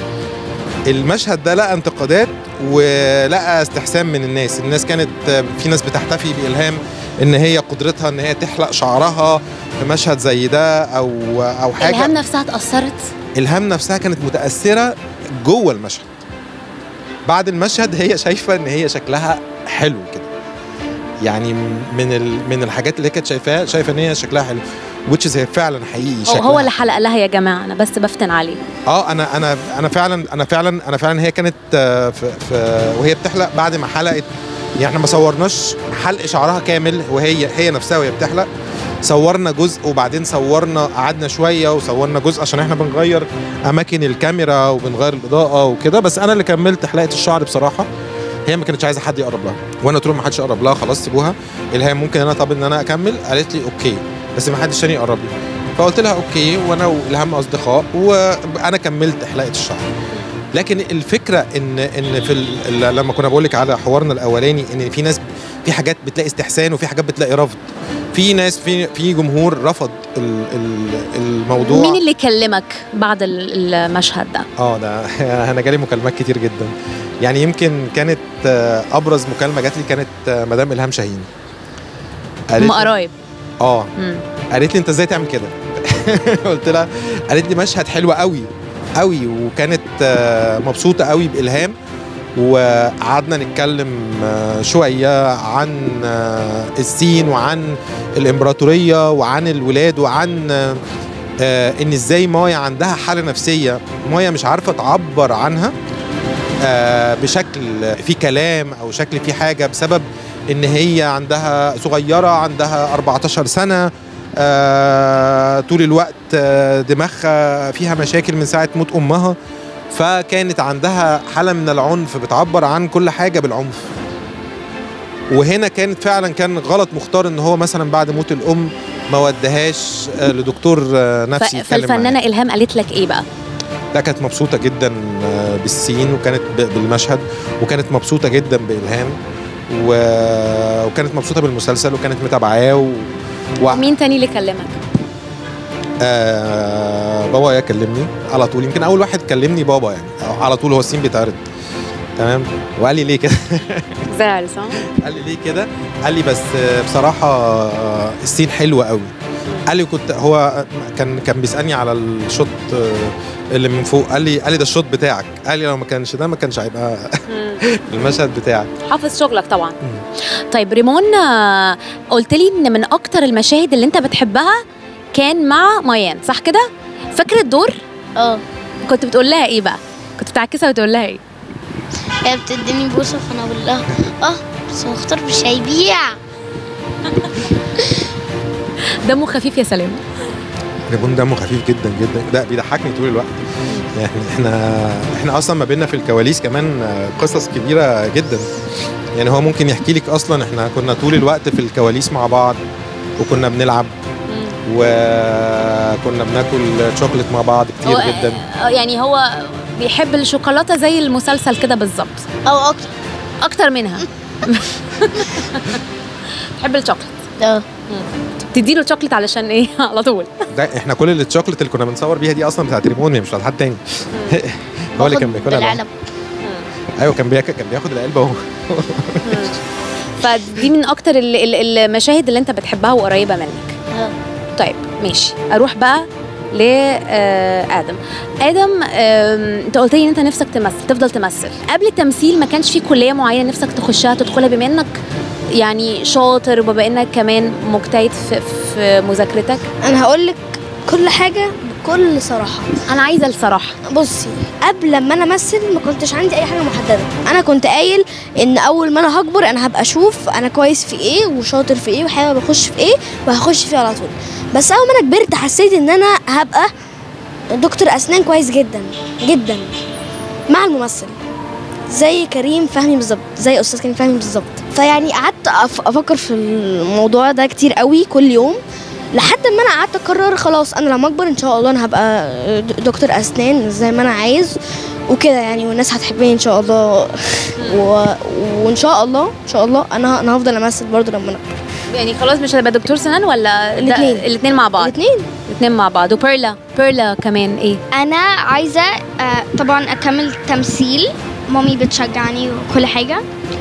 المشهد ده لقى انتقادات ولقى استحسان من الناس الناس كانت في ناس بتحتفي بإلهام ان هي قدرتها ان هي تحلق شعرها في مشهد زي ده او او حاجه الهام نفسها اتاثرت الهام نفسها كانت متاثره جوه المشهد بعد المشهد هي شايفه ان هي شكلها حلو كده يعني من ال... من الحاجات اللي هي كانت شايفاها شايفه ان هي شكلها حلو which is هي فعلا حقيقي هو, شكلها هو اللي حلق لها يا جماعه انا بس بفتن عليه اه انا انا انا فعلا انا فعلا انا فعلا هي كانت آه، في, في وهي بتحلق بعد ما حلقت يعني احنا ما صورناش حلق شعرها كامل وهي هي نفسها وهي بتحلق صورنا جزء وبعدين صورنا قعدنا شويه وصورنا جزء عشان احنا بنغير اماكن الكاميرا وبنغير الاضاءه وكده بس انا اللي كملت حلقه الشعر بصراحه هي ما كانتش عايزه حد يقرب لها وانا قلت لهم ما حدش يقرب لها خلاص سيبوها الهام ممكن انا طب ان انا اكمل قالت لي اوكي بس ما حدش تاني يقرب لي فقلت لها اوكي وانا والهام اصدقاء وانا كملت حلقه الشعر لكن الفكره ان ان في ال- لما كنا بقول لك على حوارنا الاولاني ان في ناس في حاجات بتلاقي استحسان وفي حاجات بتلاقي رفض في ناس في في جمهور رفض ال ال الموضوع مين اللي كلمك بعد ال- المشهد ده اه ده انا جالي مكالمات كتير جدا يعني يمكن كانت آه، ابرز مكالمه جات لي كانت آه، مدام الهام شاهين قالت هم لي- قرايب اه مم. قالت لي انت ازاي تعمل كده قلت لها قالت لي مشهد حلو قوي قوي وكانت آه، مبسوطه قوي بالهام وقعدنا نتكلم آه، شويه عن آه، السين وعن الامبراطوريه وعن الولاد وعن آه، آه، ان ازاي مايا عندها حاله نفسيه مايا مش عارفه تعبر عنها آه، بشكل في كلام او شكل في حاجه بسبب ان هي عندها صغيره عندها 14 سنه آه، طول الوقت آه، دماغها فيها مشاكل من ساعه موت امها فكانت عندها حاله من العنف بتعبر عن كل حاجه بالعنف وهنا كانت فعلا كان غلط مختار ان هو مثلا بعد موت الام ما ودهاش آه، لدكتور آه، ف- نفسي يتكلم فالفنانه معاها. الهام قالت لك ايه بقى لا كانت مبسوطه جدا آه، بالسين وكانت ب- بالمشهد وكانت مبسوطه جدا بالهام و- وكانت مبسوطه بالمسلسل وكانت متابعاه و... و... مين تاني اللي كلمك آه بابا كلمني على طول يمكن اول واحد كلمني بابا يعني أو على طول هو السين بيتعرض تمام وقال لي ليه كده زعل صح قال لي ليه كده قال لي بس آه، بصراحه آه، السين حلو قوي قال لي كنت هو كان كان بيسالني على الشوت آه، اللي من فوق قال لي قال لي ده الشوت بتاعك قال لي لو ما كانش ده ما كانش هيبقى المشهد بتاعك حافظ شغلك طبعا طيب ريمون آه، قلت لي ان من اكتر المشاهد اللي انت بتحبها كان مع ميان صح كده فاكر الدور اه كنت بتقول لها ايه بقى كنت بتعكسها وتقول لها ايه هي بتديني بوسه فانا اقول لها اه بس مختار مش هيبيع دمه خفيف يا سلام ريبون دمه خفيف جدا جدا ده بيضحكني طول الوقت يعني احنا احنا اصلا ما بيننا في الكواليس كمان آه، قصص كبيره جدا يعني هو ممكن يحكي لك اصلا احنا كنا طول الوقت في الكواليس مع بعض وكنا بنلعب وكنا بناكل شوكليت مع بعض كتير هو- جدا آه، يعني هو بيحب الشوكولاته زي المسلسل كده بالظبط او اكتر اكتر منها تحب الشوكليت اه تديله شوكليت علشان ايه على طول ده احنا كل الشوكليت اللي كنا بنصور بيها دي اصلا بتاعت ريمون مش بتاعت حد تاني هو اللي كان بياكلها لوحده. العلب ايوه كان بياكل كان بياخد العلبه وهو فدي من اكتر ال- ال- المشاهد اللي انت بتحبها وقريبه منك اه طيب ماشي اروح بقى لادم ادم آم، انت قلت لي ان انت نفسك تمثل تفضل تمثل قبل التمثيل ما كانش في كليه معينه نفسك تخشها تدخلها بما انك يعني شاطر وبما انك كمان مجتهد في, في مذاكرتك انا هقول لك كل حاجه بكل صراحه انا عايزه الصراحه بصي قبل لما انا امثل ما كنتش عندي اي حاجه محدده انا كنت قايل ان اول ما انا هكبر انا هبقى اشوف انا كويس في ايه وشاطر في ايه وحابب اخش في ايه وهخش فيه على طول بس اول ما انا كبرت حسيت ان انا هبقى دكتور اسنان كويس جدا جدا مع الممثل زي كريم فهمي بالظبط زي استاذ كريم فهمي بالظبط فيعني قعدت أف- افكر في الموضوع ده كتير قوي كل يوم لحد ما انا قعدت اقرر خلاص انا لما اكبر ان شاء الله انا هبقى د- دكتور اسنان زي ما انا عايز وكده يعني والناس هتحبني ان شاء الله و... وان شاء الله ان شاء الله انا انا هفضل امثل برضه لما انا اكبر يعني خلاص مش هتبقى دكتور سنان ولا الاتنين. الاثنين مع بعض الاثنين الاثنين مع بعض وبيرلا بيرلا كمان ايه انا عايزه آه، طبعا اكمل تمثيل مامي بتشجعني وكل حاجه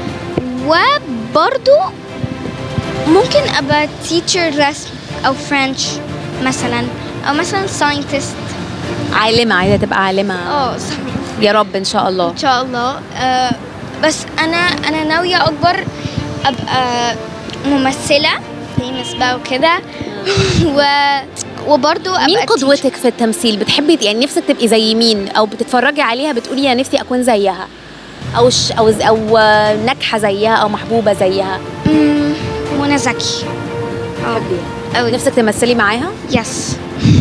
وبرضو ممكن ابقى تيتشر رسم او فرنش مثلا او مثلا ساينتست عالمه عايزه تبقى عالمه اه صح يا رب ان شاء الله ان شاء الله آه، بس انا انا ناويه اكبر ابقى ممثله فيمس بقى وكده و وبرضو ابقى مين teacher. قدوتك في التمثيل بتحبي يعني نفسك تبقي زي مين او بتتفرجي عليها بتقولي يا نفسي اكون زيها او ش او او ناجحه زيها او محبوبه زيها مم، منى زكي اه او نفسك تمثلي معاها يس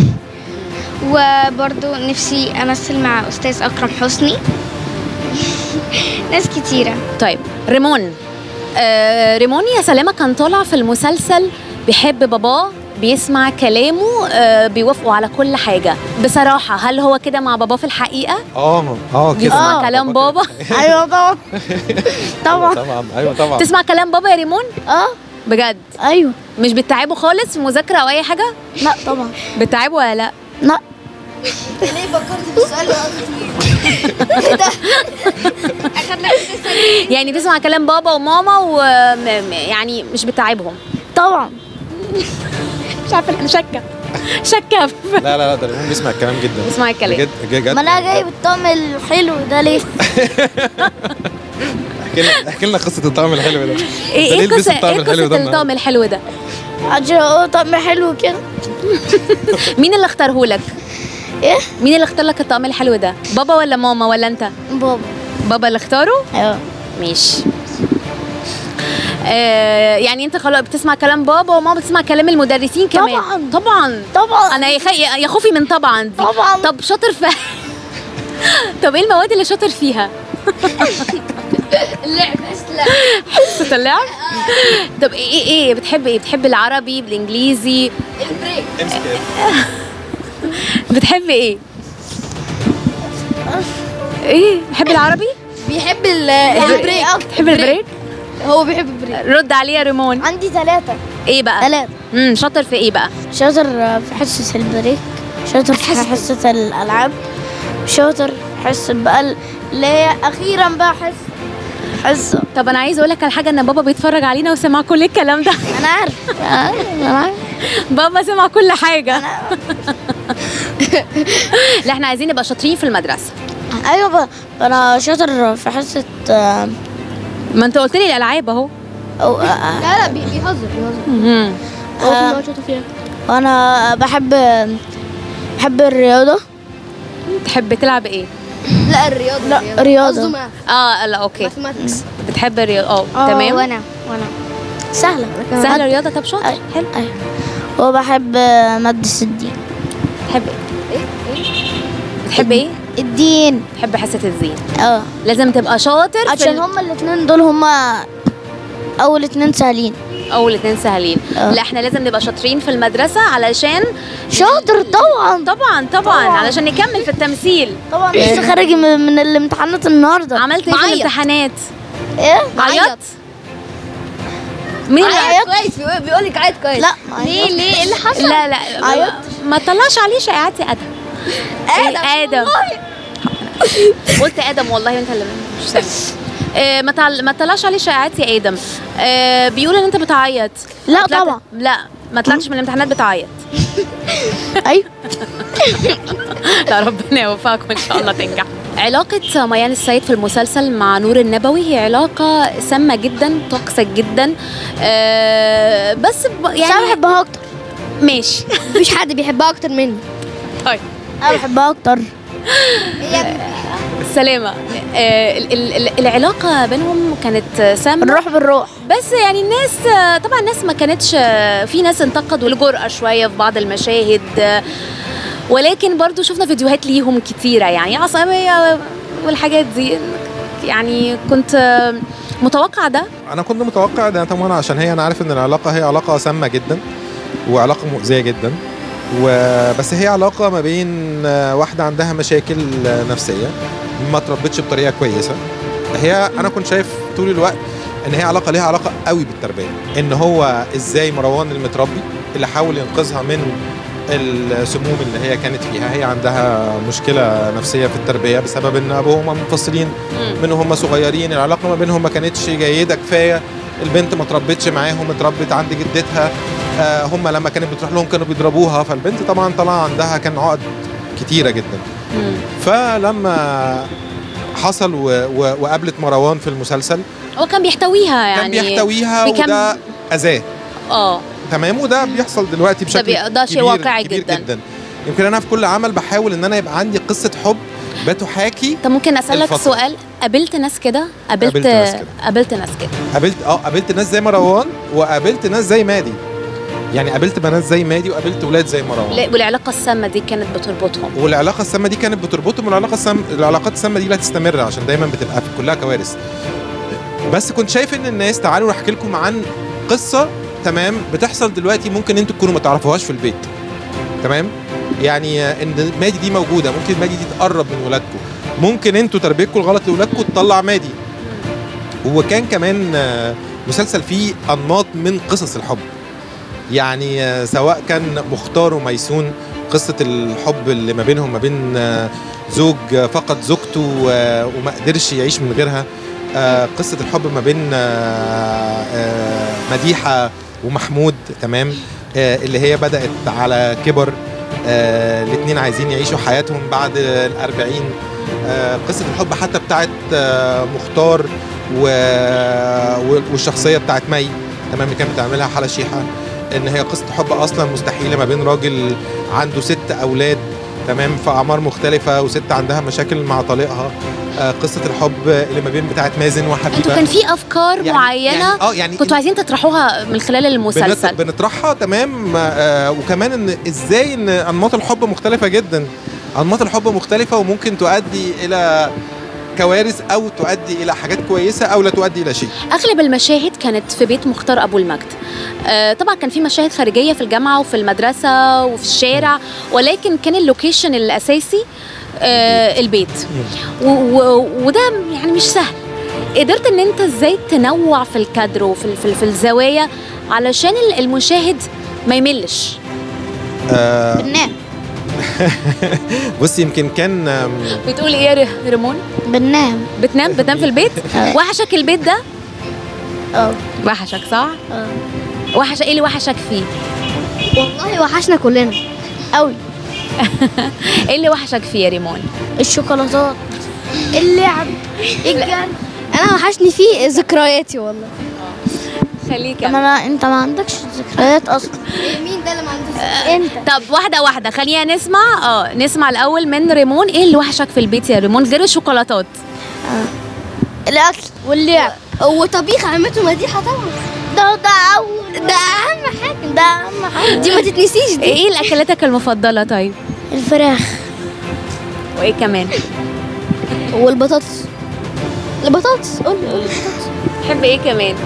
وبرضو نفسي امثل مع استاذ اكرم حسني ناس كتيره طيب ريمون آه ريمون يا سلامه كان طالع في المسلسل بيحب باباه بيسمع كلامه آه بيوافقوا على كل حاجه بصراحه هل هو كده مع باباه في الحقيقه اه اه كده يسمع آه. كلام بابا ايوه طبعا طبعا طبعا ايوه طبعا تسمع كلام بابا يا ريمون اه بجد ايوه مش بتتعبوا خالص في مذاكره او اي حاجه لا طبعا بتتعبوا ولا لا لا ليه فكرت في السؤال يعني تسمع كلام بابا وماما ويعني مش بتعبهم طبعا مش عارفه انا شاكه شاكه لا لا لا ده ريمون بيسمع الكلام جدا بيسمع الكلام. بجد بجد ما انا جايب الطقم الحلو ده ليه احكي لنا احكي لنا قصه الطعم الحلو ده ايه ده ايه ليه لبست قصه الطقم ايه الحلو ده قصه الطقم الحلو ده عشان هو طقم حلو كده مين اللي اختاره لك ايه مين اللي اختار لك الطقم الحلو ده بابا ولا ماما ولا انت بابا بابا اللي اختاره ايوه ماشي آه يعني انت خلاص بتسمع كلام بابا وماما بتسمع كلام المدرسين كمان طبعاً. طبعا طبعا انا يا خي... يا خوفي من طبعا دي طبعاً. طب شاطر في طب ايه المواد اللي شاطر فيها اللعب لا حصه اللعب طب ايه ايه بتحب ايه بتحب العربي بالانجليزي البريك امسك إيه؟ بتحب ايه ايه بتحب العربي بيحب ال- البريك بتحب البريك هو بيحب البريك رد عليه يا ريمون عندي ثلاثة ايه بقى ثلاثة امم شاطر في ايه بقى شاطر في حصة البريك شاطر في حصة الألعاب شاطر في حصة بقى ال- اللي هي أخيرا بقى حصة حصة طب انا عايز اقول لك على حاجه ان بابا بيتفرج علينا وسمع كل الكلام ده أنا عارف أنا عارف بابا سمع كل حاجه لا احنا عايزين نبقى شاطرين في المدرسه أيوة بقى أنا شاطر في حصة آه، ما انت قلت لي الالعاب اهو أو آه، لا لا بي- بيهزر بيهزر مهم. هو في آه. نوع شاطر فيها وأنا بحب بحب الرياضة تحب تلعب ايه لا الرياضة لا، الرياضة. رياضة. قصده math. اه لا اوكي mathematics بتحب الرياضه اه آه، تمام وأنا وأنا سهلة سهله الرياضه طب شاطر أيوة. حلو أيوة وبحب آه، مادة الدين بتحب ايه بتحب ايه الدين بتحب حصه الزين اه لازم تبقى شاطر في عشان ال- هما الاتنين دول هما أول اتنين سهلين اول اتنين سهلين آه. لا احنا لازم نبقى شاطرين في المدرسه علشان شاطر طبعا طبعا طبعا علشان نكمل في التمثيل طبعا لسه خارج من, من الامتحانات النهارده عملت ايه في معيط. الامتحانات ايه عيطت مين اللي عيط كويس بيقول- بيقول لك عيط كويس لا ليه ليه ايه اللي حصل؟ لا لا عيطت. ما تطلعش عليه شائعات يا ادم آدم، إيه ادم قلت ادم والله انت اللي مش سامع آه، ما تعل... ما تطلعش عليه شائعات يا ادم آه، بيقول ان انت بتعيط لا طلعت- طبعا. لا ما طلعتش من الامتحانات بتعيط ايوه لا ربنا يوفقك وان شاء الله تنجح علاقة ميان السيد في المسلسل مع نور النبوي هي علاقة سامة جدا توكسيك جدا آه بس ب- بس انا يعني بحبها اكتر ماشي مفيش حد بيحبها اكتر مني طيب انا بحبها اكتر سلامة آه ال- ال- ال- العلاقة بينهم كانت سامة بنروح بالروح بس يعني الناس آه، طبعا الناس ما كانتش آه، في ناس انتقدوا الجرأة شوية في بعض المشاهد آه، ولكن برضو شفنا فيديوهات ليهم كتيرة يعني عصبية والحاجات دي يعني كنت آه، متوقع ده انا كنت متوقع ده طبعا عشان هي انا عارف ان العلاقه هي علاقه سامه جدا وعلاقه مؤذيه جدا وبس هي علاقه ما بين آه، واحده عندها مشاكل آه، نفسيه ما تربتش بطريقه كويسه هي انا كنت شايف طول الوقت ان هي علاقه ليها علاقه قوي بالتربيه ان هو ازاي مروان المتربي اللي حاول ينقذها من السموم اللي هي كانت فيها هي عندها مشكله نفسيه في التربيه بسبب ان ابوهما منفصلين من هم صغيرين العلاقه ما بينهم ما كانتش جيده كفايه البنت ما تربتش معاهم اتربت عند جدتها آه هم لما كانت بتروح لهم كانوا بيضربوها فالبنت طبعا طلع عندها كان عقد كتيره جدا فلما حصل و... و... وقابلت مروان في المسلسل هو كان بيحتويها يعني كان بيحتويها بكم- وده اذاه اه تمام وده بيحصل دلوقتي بشكل بي- ده شيء كبير واقعي كبير جداً. جدا يمكن انا في كل عمل بحاول ان انا يبقى عندي قصه حب بتحاكي طب ممكن اسالك الفترة. سؤال قابلت ناس كده قابلت قابلت ناس كده. قابلت ناس كده قابلت اه قابلت ناس زي مروان وقابلت ناس زي مادي يعني قابلت بنات زي مادي وقابلت ولاد زي مروان لا، والعلاقه السامه دي كانت بتربطهم والعلاقه السامه دي كانت بتربطهم والعلاقه السام العلاقات السامه دي لا تستمر عشان دايما بتبقى كلها كوارث بس كنت شايف ان الناس تعالوا احكي لكم عن قصه تمام بتحصل دلوقتي ممكن انتوا تكونوا ما تعرفوهاش في البيت تمام يعني آه، ان مادي دي موجوده ممكن مادي دي تقرب من ولادكم ممكن انتوا تربيتكم الغلط لاولادكم تطلع مادي وكان كمان آه، مسلسل فيه انماط من قصص الحب يعني آه، سواء كان مختار وميسون قصة الحب اللي ما بينهم ما بين آه، زوج آه، فقد زوجته آه، وما قدرش يعيش من غيرها آه، قصة الحب ما بين آه، آه، مديحة ومحمود تمام آه، اللي هي بدأت على كبر الاثنين عايزين يعيشوا حياتهم بعد الأربعين آه، قصة الحب حتى بتاعت آه، مختار و- والشخصية بتاعت مي تمام اللي كانت بتعملها حلا شيحة ان هي قصه حب اصلا مستحيله ما بين راجل عنده ست اولاد تمام في اعمار مختلفه وست عندها مشاكل مع طليقها آه قصه الحب اللي ما بين بتاعت مازن وحبيبه انتوا كان في افكار يعني- معينه يعني اه يعني كنتوا عايزين تطرحوها من خلال المسلسل بنط- بنطرحها تمام آه وكمان ان ازاي ان انماط الحب مختلفه جدا انماط الحب مختلفه وممكن تؤدي الى كوارث او تؤدي الى حاجات كويسه او لا تؤدي الى شيء اغلب المشاهد كانت في بيت مختار ابو المجد آه طبعا كان في مشاهد خارجيه في الجامعه وفي المدرسه وفي الشارع ولكن كان اللوكيشن الاساسي آه البيت و و وده يعني مش سهل قدرت ان انت ازاي تنوع في الكادر وفي ال- في, ال- في الزوايا علشان ال- المشاهد ما يملش آه بننام بص يمكن كان آم، بتقول ايه يا ر- ريمون بننام بتنام بتنام في البيت آه. وحشك البيت ده اه وحشك صح اه وحش ايه اللي وحشك فيه والله وحشنا كلنا قوي ايه اللي وحشك فيه يا ريمون الشوكولاتات اللعب الجري انا وحشني فيه ذكرياتي والله خليك طب انا انت ما عندكش ذكريات اصلا مين ده اللي ما عندوش انت طب واحدة واحدة خلينا نسمع اه نسمع الأول من ريمون ايه اللي وحشك في البيت يا ريمون غير الشوكولاتات الاكل واللعب وطبيخ عمته مديحه طبعا ده ده اول ده اهم حاجه ده اهم حاجه دي ما تتنسيش دي ايه الأكلاتك المفضلة طيب الفراخ وايه كمان والبطاطس البطاطس قول لي قول لي تحب ايه كمان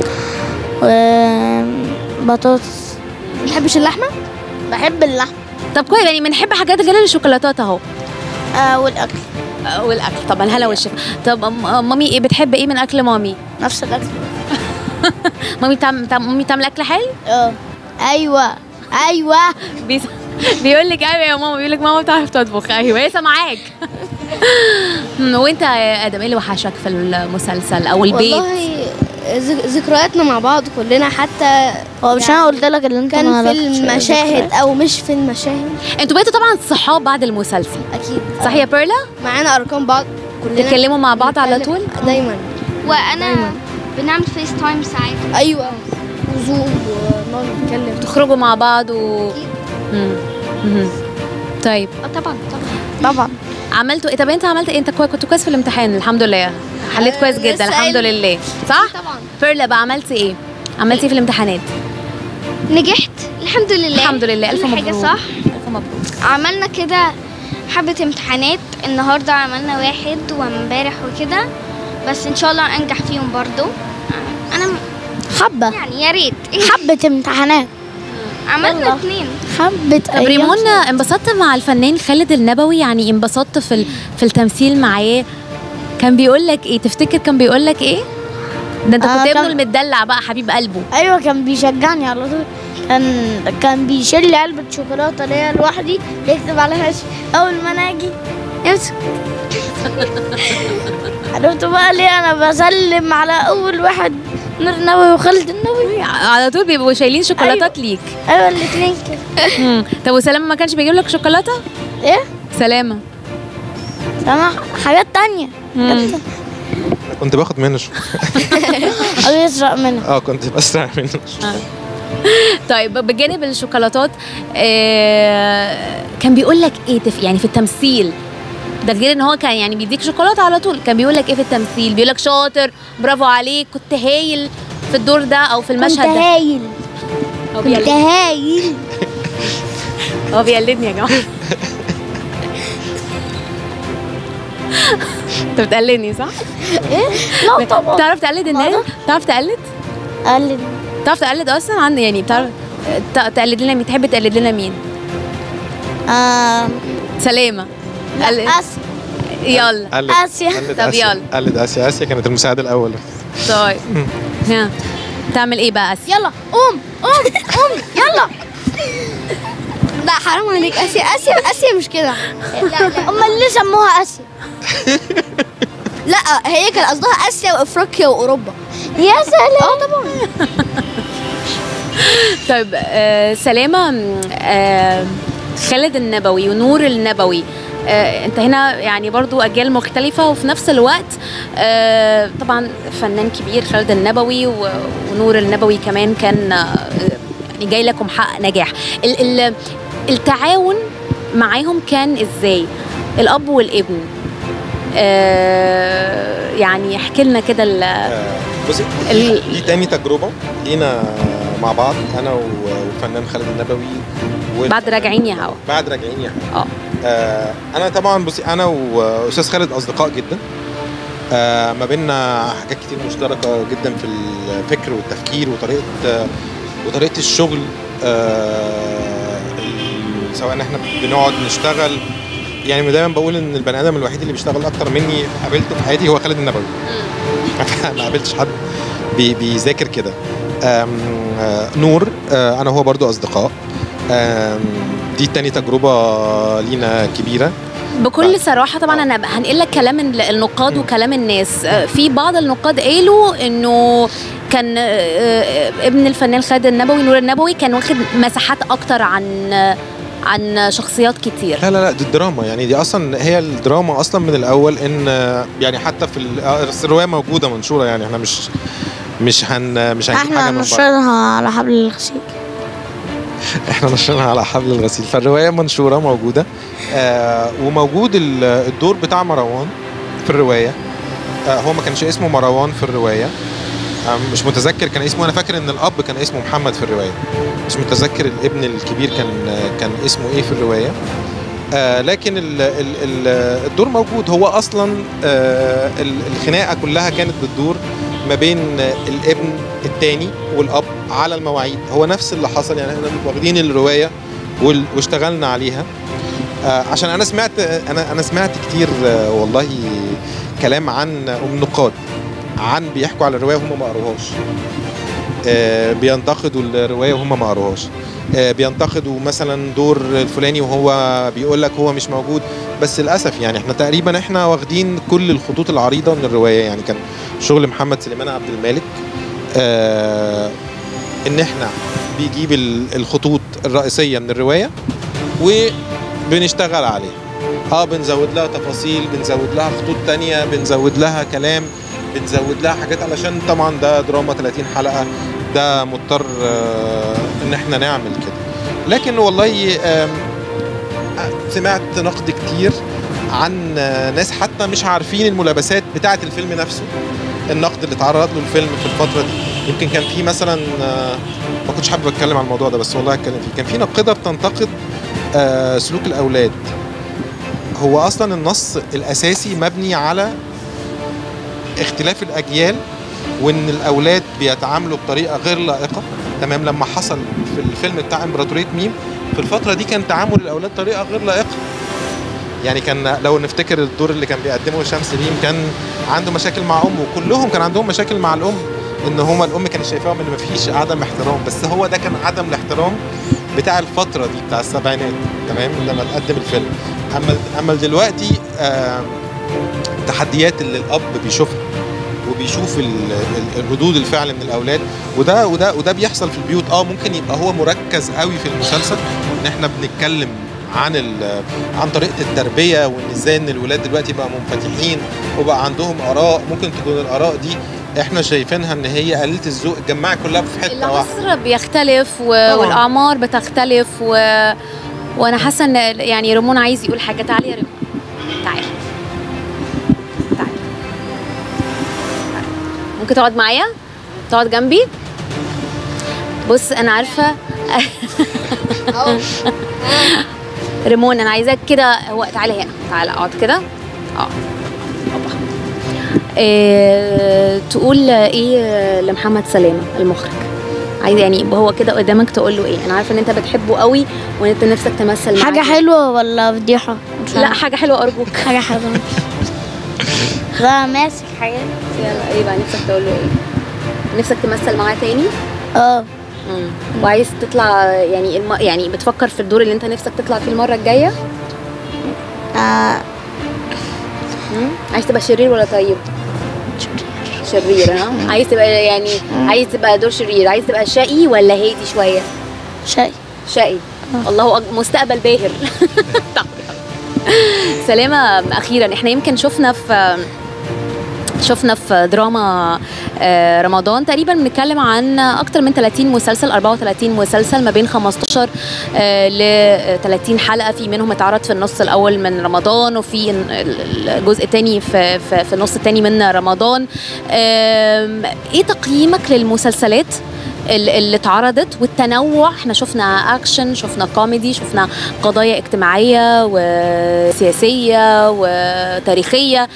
وبطاطس ما بتحبش اللحمه بحب اللحم طب كويس يعني بنحب حاجات غير الشوكولاتات اهو آه والاكل آه، والاكل طبعا هلا والشفا طب أم- آه، مامي ايه بتحب ايه من اكل مامي نفس الاكل مامي بتعمل بتعمل- مامي بتعمل اكل حلو اه ايوه ايوه بيس... بيقول لك ايوه يا ماما بيقول لك ماما بتعرف تطبخ ايوه هي سامعاك مم، وانت يا ادم ايه اللي وحشك في المسلسل او البيت والله ذك- ذكرياتنا مع بعض كلنا حتى هو مش انا قلت لك اللي انت ما كان في لكش المشاهد ذكريات؟ او مش في المشاهد انتوا بقيتوا طبعا صحاب بعد المسلسل اكيد صح يا بيرلا معانا ارقام بعض كلنا تتكلموا مع بعض على بنتكلم طول دايما وانا بنعمل فيس تايم ساعات ايوه وزوم ونقعد نتكلم تخرجوا مع بعض و مم. مم. طيب اه طبعا طبعا طبعا عملتوا ايه طب انت عملت ايه انت كوي... كنت كويس في الامتحان الحمد لله حليت آه، كويس جدا لسه الحمد قايل- لله صح طبعا بيرلا بقى عملتي ايه عملتي ايه في الامتحانات نجحت الحمد لله الحمد لله الف كل مبروك حاجه صح الف مبروك عملنا كده حبة امتحانات النهاردة عملنا واحد وامبارح وكده بس ان شاء الله انجح فيهم برضو انا م- حبه يعني يا ريت حبه امتحانات عملنا اتنين حبه طب أيام ريمون انبسطت مع الفنان خالد النبوي يعني انبسطت في ال... في التمثيل معاه كان بيقول لك ايه تفتكر كان بيقول لك ايه ده انت آه، كنت ابنه كان- المدلع بقى حبيب قلبه ايوه كان بيشجعني على طول كان كان بيشيل لي علبه شوكولاته ليا لوحدي يكتب عليها اسمي اول ما انا اجي يمسك عرفت بقى ليه انا بسلم على اول واحد نور النبوي وخالد النبوي على طول بيبقوا شايلين شوكولاتات ليك ايوه الاثنين كده مم. طب وسلامه ما كانش بيجيب لك شوكولاته ايه سلامه انا حاجات تانية مم. كنت باخد منه شو او يسرق منها اه كنت بسرع منه طيب بجانب الشوكولاتات آه كان بيقول لك ايه تف يعني في التمثيل ده غير ان هو كان يعني بيديك شوكولاته على طول كان بيقول لك ايه في التمثيل بيقول لك شاطر برافو عليك كنت هايل في الدور ده او في كنت المشهد ده هايل هو كنت بيقلد- هايل هو بيقلدني يا جماعه انت بتقلدني صح؟ لا طبعا بتعرف تقلد الناس؟ بتعرف تقلد؟ قال لي بتعرف تقلد اصلا عن يعني بتعرف ت- تقلد لنا مين تحب تقلد لنا مين؟ آه سلامه قل- اسيا يلا قلد آسيا. قلد طب آسيا. يلا. قلد اسيا اسيا كانت المساعد الاول طيب ها تعمل ايه بقى اسيا؟ يلا قوم قوم قوم يلا لا حرام عليك اسيا اسيا اسيا مش كده لا لا امال ليه سموها اسيا لا هي كان قصدها اسيا وافريقيا واوروبا يا سلام اه طبعا طيب آه سلامه م، آه خالد النبوي ونور النبوي آه انت هنا يعني برضو اجيال مختلفه وفي نفس الوقت آه طبعا فنان كبير خالد النبوي و- ونور النبوي كمان كان آه يعني جاي لكم حق نجاح ال ال التعاون معاهم كان ازاي الاب والابن آه يعني احكي لنا كده ال- آه، بصي ال- دي تاني تجربه لينا مع بعض انا و- والفنان خالد النبوي وال- بعد راجعين يا هوا بعد راجعين يا هوا. اه آه انا طبعا بصي انا واستاذ خالد اصدقاء جدا آه ما بيننا حاجات كتير مشتركه جدا في الفكر والتفكير وطريقه آه وطريقه الشغل آه ال- سواء ان احنا بنقعد نشتغل يعني دايما بقول ان البني ادم الوحيد اللي بيشتغل اكتر مني قابلته في حياتي هو خالد النبوي ما قابلتش حد بي بيذاكر كده آم، آه، نور آه، انا هو برضو اصدقاء آم، دي تاني تجربه لينا كبيره بكل صراحة طبعا أنا هنقل لك كلام ال- النقاد وكلام الناس آه، في بعض النقاد قالوا إنه كان آه، آه، ابن الفنان خالد النبوي نور النبوي كان واخد مساحات أكتر عن آه، عن شخصيات كتير لا لا لا دي الدراما يعني دي اصلا هي الدراما اصلا من الاول ان آه، يعني حتى في ال- آه، بس الروايه موجوده منشوره يعني احنا مش مش هن مش هنجيب احنا حاجه من بره نشرها على حبل الغسيل احنا نشرناها على حبل الغسيل فالروايه منشوره موجوده آه وموجود ال- الدور بتاع مروان في الروايه آه هو ما كانش اسمه مروان في الروايه آه مش متذكر كان اسمه انا فاكر ان الاب كان اسمه محمد في الروايه مش متذكر الابن الكبير كان آه كان اسمه ايه في الروايه آه لكن ال ال ال الدور موجود هو اصلا آه ال- الخناقه كلها كانت بتدور ما بين الابن الثاني والاب على المواعيد هو نفس اللي حصل يعني احنا واخدين الروايه وال- واشتغلنا عليها آه عشان انا سمعت انا انا سمعت كتير آه والله كلام عن ام نقاد عن بيحكوا على الروايه وهم ما قروهاش آه بينتقدوا الروايه وهم ما قروهاش آه بينتقدوا مثلا دور الفلاني وهو بيقول لك هو مش موجود بس للاسف يعني احنا تقريبا احنا واخدين كل الخطوط العريضه من الروايه يعني كان شغل محمد سليمان عبد المالك آه ان احنا بيجيب ال- الخطوط الرئيسيه من الروايه وبنشتغل عليها اه بنزود لها تفاصيل بنزود لها خطوط تانية بنزود لها كلام بنزود لها حاجات علشان طبعا ده دراما 30 حلقه ده مضطر آه ان احنا نعمل كده لكن والله آم، آه، سمعت نقد كتير عن آه، ناس حتى مش عارفين الملابسات بتاعه الفيلم نفسه النقد اللي اتعرض له الفيلم في الفتره دي يمكن كان في مثلا آه، ما كنتش حابب اتكلم عن الموضوع ده بس والله هتكلم فيه كان في ناقده بتنتقد آه، سلوك الاولاد هو اصلا النص الاساسي مبني على اختلاف الاجيال وان الاولاد بيتعاملوا بطريقه غير لائقه تمام لما حصل في الفيلم بتاع امبراطوريه ميم في الفتره دي كان تعامل الاولاد طريقه غير لائقه يعني كان لو نفتكر الدور اللي كان بيقدمه شمس ميم كان عنده مشاكل مع امه وكلهم كان عندهم مشاكل مع الام ان هما الام كانت شايفاهم ان مفيش عدم احترام بس هو ده كان عدم الاحترام بتاع الفتره دي بتاع السبعينات تمام لما تقدم الفيلم اما اما دلوقتي آه التحديات اللي الاب بيشوفها وبيشوف ال- ال- الردود الفعل من الاولاد وده وده وده بيحصل في البيوت اه ممكن يبقى هو مركز قوي في المسلسل ان احنا بنتكلم عن ال- عن طريقه التربيه وان ازاي ان الولاد دلوقتي بقى منفتحين وبقى عندهم اراء ممكن تكون الاراء دي احنا شايفينها ان هي قليله الذوق اتجمعت كلها في حته واحده العصر بيختلف و... طبعاً. والأعمار بتختلف و... وأنا حاسة إن يعني ريمون عايز يقول حاجة تعالي يا ريمون تعالي تعالي ممكن تقعد معايا تقعد جنبي بص أنا عارفة ريمون أنا عايزاك كده هو تعالي هنا تعالى اقعد كده اه أوبا. إيه تقول ايه لمحمد سلامه المخرج عايز يعني يبقى هو كده قدامك تقول له ايه انا عارفه ان انت بتحبه قوي وان انت نفسك تمثل معاه حاجة حلوة ولا فضيحة؟ مش لا عارفة. حاجه حلوه ارجوك حاجة حلوة لا ماسك حاجات يلا ايه بقى نفسك تقول له ايه نفسك تمثل معاه تاني اه مم. وعايز تطلع يعني الم... يعني بتفكر في الدور اللي انت نفسك تطلع فيه المره الجايه آه، مم. عايز تبقى شرير ولا طيب شرير ها عايز تبقى يعني عايز تبقى دور شرير عايز تبقى شقي ولا هادي شويه شيء شقي الله أك... مستقبل باهر طب. سلامة أخيرا احنا يمكن شفنا في شفنا في دراما آه، رمضان تقريبا بنتكلم عن اكتر من 30 مسلسل 34 مسلسل ما بين 15 ل 30 حلقه في منهم اتعرض في النص الاول من رمضان وفي ال- ال- الجزء الثاني في في في النص الثاني من رمضان آم، ايه تقييمك للمسلسلات ال- اللي اتعرضت والتنوع احنا شفنا اكشن شفنا كوميدي شفنا قضايا اجتماعيه وسياسيه وتاريخيه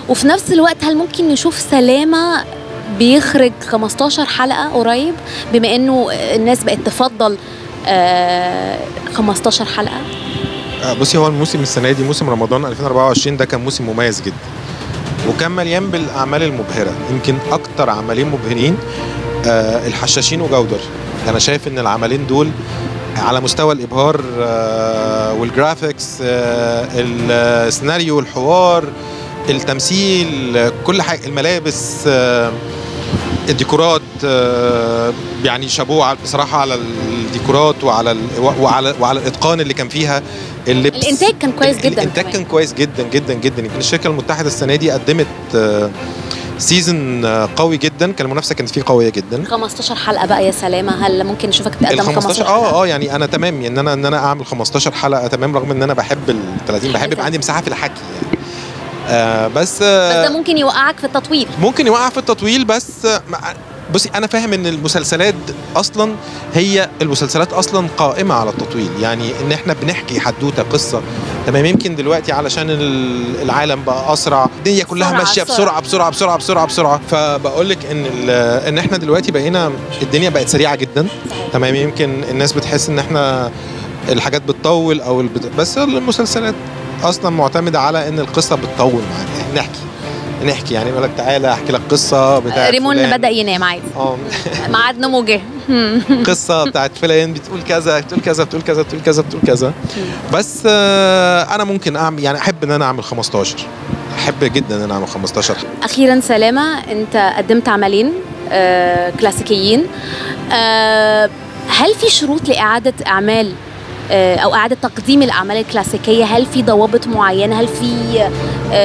وفي نفس الوقت هل ممكن نشوف سلامه بيخرج 15 حلقه قريب بما انه الناس بقت تفضل آه 15 حلقه آه، بصي هو الموسم السنه دي موسم رمضان 2024 ده كان موسم مميز جدا وكان مليان بالاعمال المبهره يمكن اكتر عملين مبهرين آه، الحشاشين وجودر انا شايف ان العملين دول على مستوى الابهار آه، والجرافيكس آه، السيناريو الحوار التمثيل آه، كل حاجه الملابس آه، الديكورات آه، يعني شابوه على- بصراحه على الديكورات وعلى ال- وعلى وعلى الاتقان اللي كان فيها اللبس الانتاج كان كويس جدا الانتاج كمان. كان كويس جدا جدا جدا يمكن الشركه المتحده السنه دي قدمت آه، سيزون آه، قوي جدا كان المنافسه كانت فيه قويه جدا 15 حلقه بقى يا سلامه هل ممكن نشوفك ال تقدم 15 15 حلقه اه اه يعني انا تمام ان انا ان انا اعمل 15 حلقه تمام رغم ان انا بحب ال 30 بحب يبقى عندي مساحه في الحكي يعني آه بس آه بس ده ممكن يوقعك في التطويل ممكن يوقع في التطويل بس مع- بصي انا فاهم ان المسلسلات اصلا هي المسلسلات اصلا قائمه على التطويل يعني ان احنا بنحكي حدوته قصه تمام يمكن دلوقتي علشان ال- العالم بقى اسرع الدنيا كلها بسرعة، ماشيه بسرعة. بسرعه بسرعه بسرعه بسرعه بسرعه فبقول لك ان ال- ان احنا دلوقتي بقينا الدنيا بقت سريعه جدا تمام يمكن الناس بتحس ان احنا الحاجات بتطول او البت... بس المسلسلات اصلا معتمده على ان القصه بتطول معانا يعني نحكي نحكي يعني يقول لك تعالى احكي لك قصه بتاعت ريمون فلان. بدا ينام عادي اه ميعاد نومه جه قصه بتاعت فلان بتقول كذا بتقول كذا بتقول كذا بتقول كذا بتقول كذا بس آه، انا ممكن اعمل يعني احب ان انا اعمل 15 احب جدا ان انا اعمل 15 اخيرا سلامه انت قدمت عملين آه كلاسيكيين آه هل في شروط لاعاده اعمال آه او اعاده تقديم الاعمال الكلاسيكيه هل في ضوابط معينه هل في آه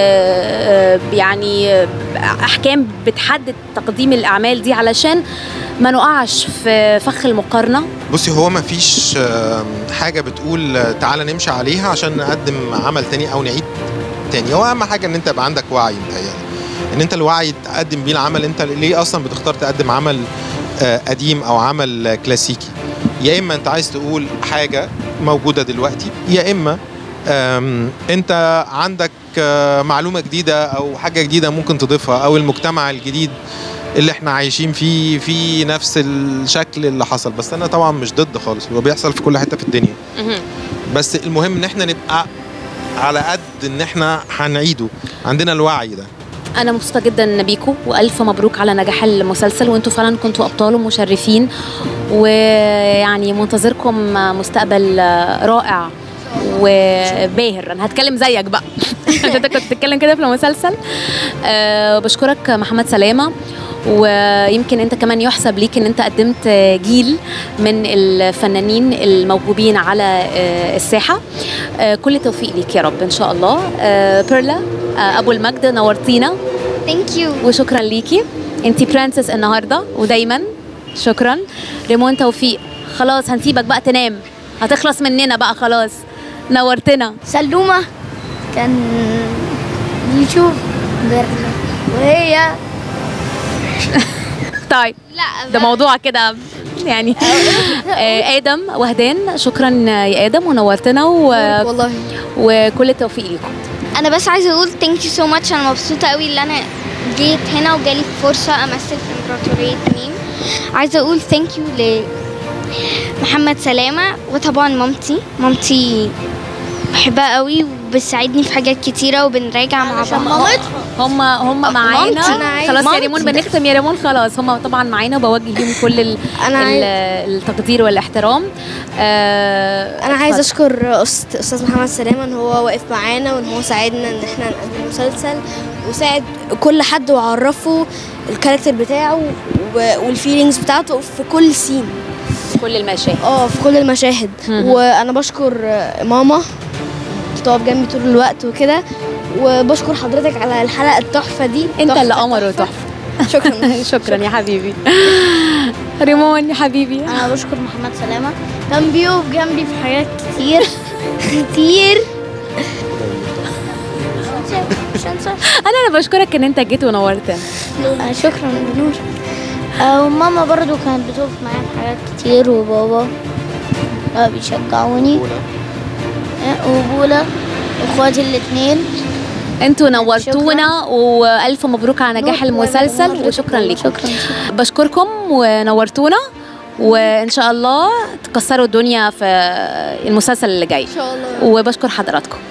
آه يعني آه، احكام بتحدد تقديم الاعمال دي علشان ما نقعش في فخ المقارنه بصي هو ما فيش آم، حاجه بتقول آه، تعالى نمشي عليها عشان نقدم عمل تاني او نعيد تاني هو اهم حاجه ان انت يبقى عندك وعي متهيألي ان انت الوعي تقدم بيه العمل انت ليه اصلا بتختار تقدم عمل آه، قديم او عمل آه، كلاسيكي يا اما انت عايز تقول حاجه موجوده دلوقتي يا اما آم، انت عندك آه، معلومه جديده او حاجه جديده ممكن تضيفها او المجتمع الجديد اللي احنا عايشين فيه في نفس الشكل اللي حصل بس انا طبعا مش ضد خالص هو بيحصل في كل حته في الدنيا بس المهم ان احنا نبقى على قد ان احنا هنعيده عندنا الوعي ده انا مبسوطه جدا بيكم والف مبروك على نجاح المسلسل وانتم فعلا كنتوا ابطال ومشرفين ويعني منتظركم مستقبل رائع وباهر انا هتكلم زيك بقى عشان انت كنت بتتكلم كده في المسلسل أه بشكرك محمد سلامه ويمكن انت كمان يحسب ليك ان انت قدمت جيل من الفنانين الموهوبين على آه، الساحه آه، كل التوفيق ليك يا رب ان شاء الله آه، بيرلا آه، ابو المجد نورتينا ثانك يو وشكرا ليكي انتي برنسس النهارده ودايما شكرا ريمون توفيق خلاص هنسيبك بقى تنام هتخلص مننا بقى خلاص نورتنا سلومة كان بيشوف بيرنا وهي طيب لا ده موضوع كده يعني آه، ادم وهدان شكرا يا ادم ونورتنا و... والله وكل التوفيق ليكم انا بس عايزه اقول ثانك يو سو ماتش انا مبسوطه قوي ان انا جيت هنا وجالي فرصه امثل في امبراطوريه ميم عايزه اقول ثانك يو لمحمد سلامه وطبعا مامتي مامتي بحبها قوي وبتساعدني في حاجات كتيره وبنراجع مع بعض هم هم معانا مامتي. أنا عايز- خلاص يا مامتي. ريمون بنختم يا ريمون خلاص هم طبعا معانا وبوجه لهم كل ال... أنا عايز- ال... التقدير والاحترام آه، انا عايز اتفضل. اشكر أست- استاذ محمد سلامه ان هو واقف معانا وان هو ساعدنا ان احنا نقدم مسلسل وساعد كل حد وعرفه الكاركتر بتاعه و- والفيلينجز بتاعته في كل سين كل المشاهد اه في كل المشاهد مهم. وانا بشكر آه، ماما بتقف جنبي طول الوقت وكده وبشكر حضرتك على الحلقه التحفه دي انت تحفة، اللي قمر تحفة. وتحفه شكرا شكرا يا حبيبي ريمون يا حبيبي انا بشكر محمد سلامة كان بيقف جنبي في حاجات كتير كتير مش هنسى انا انا بشكرك ان انت جيت ونورتنا آه، شكرا بنور آه، وماما برضو كانت بتقف معايا في حاجات كتير وبابا آه، بيشجعوني آه، وبولا واخواتي الاتنين انتوا نورتونا والف مبروك على نجاح المسلسل وشكرا لكم شكرا بشكركم ونورتونا وان شاء الله تكسروا الدنيا في المسلسل اللي جاي ان شاء الله وبشكر حضراتكم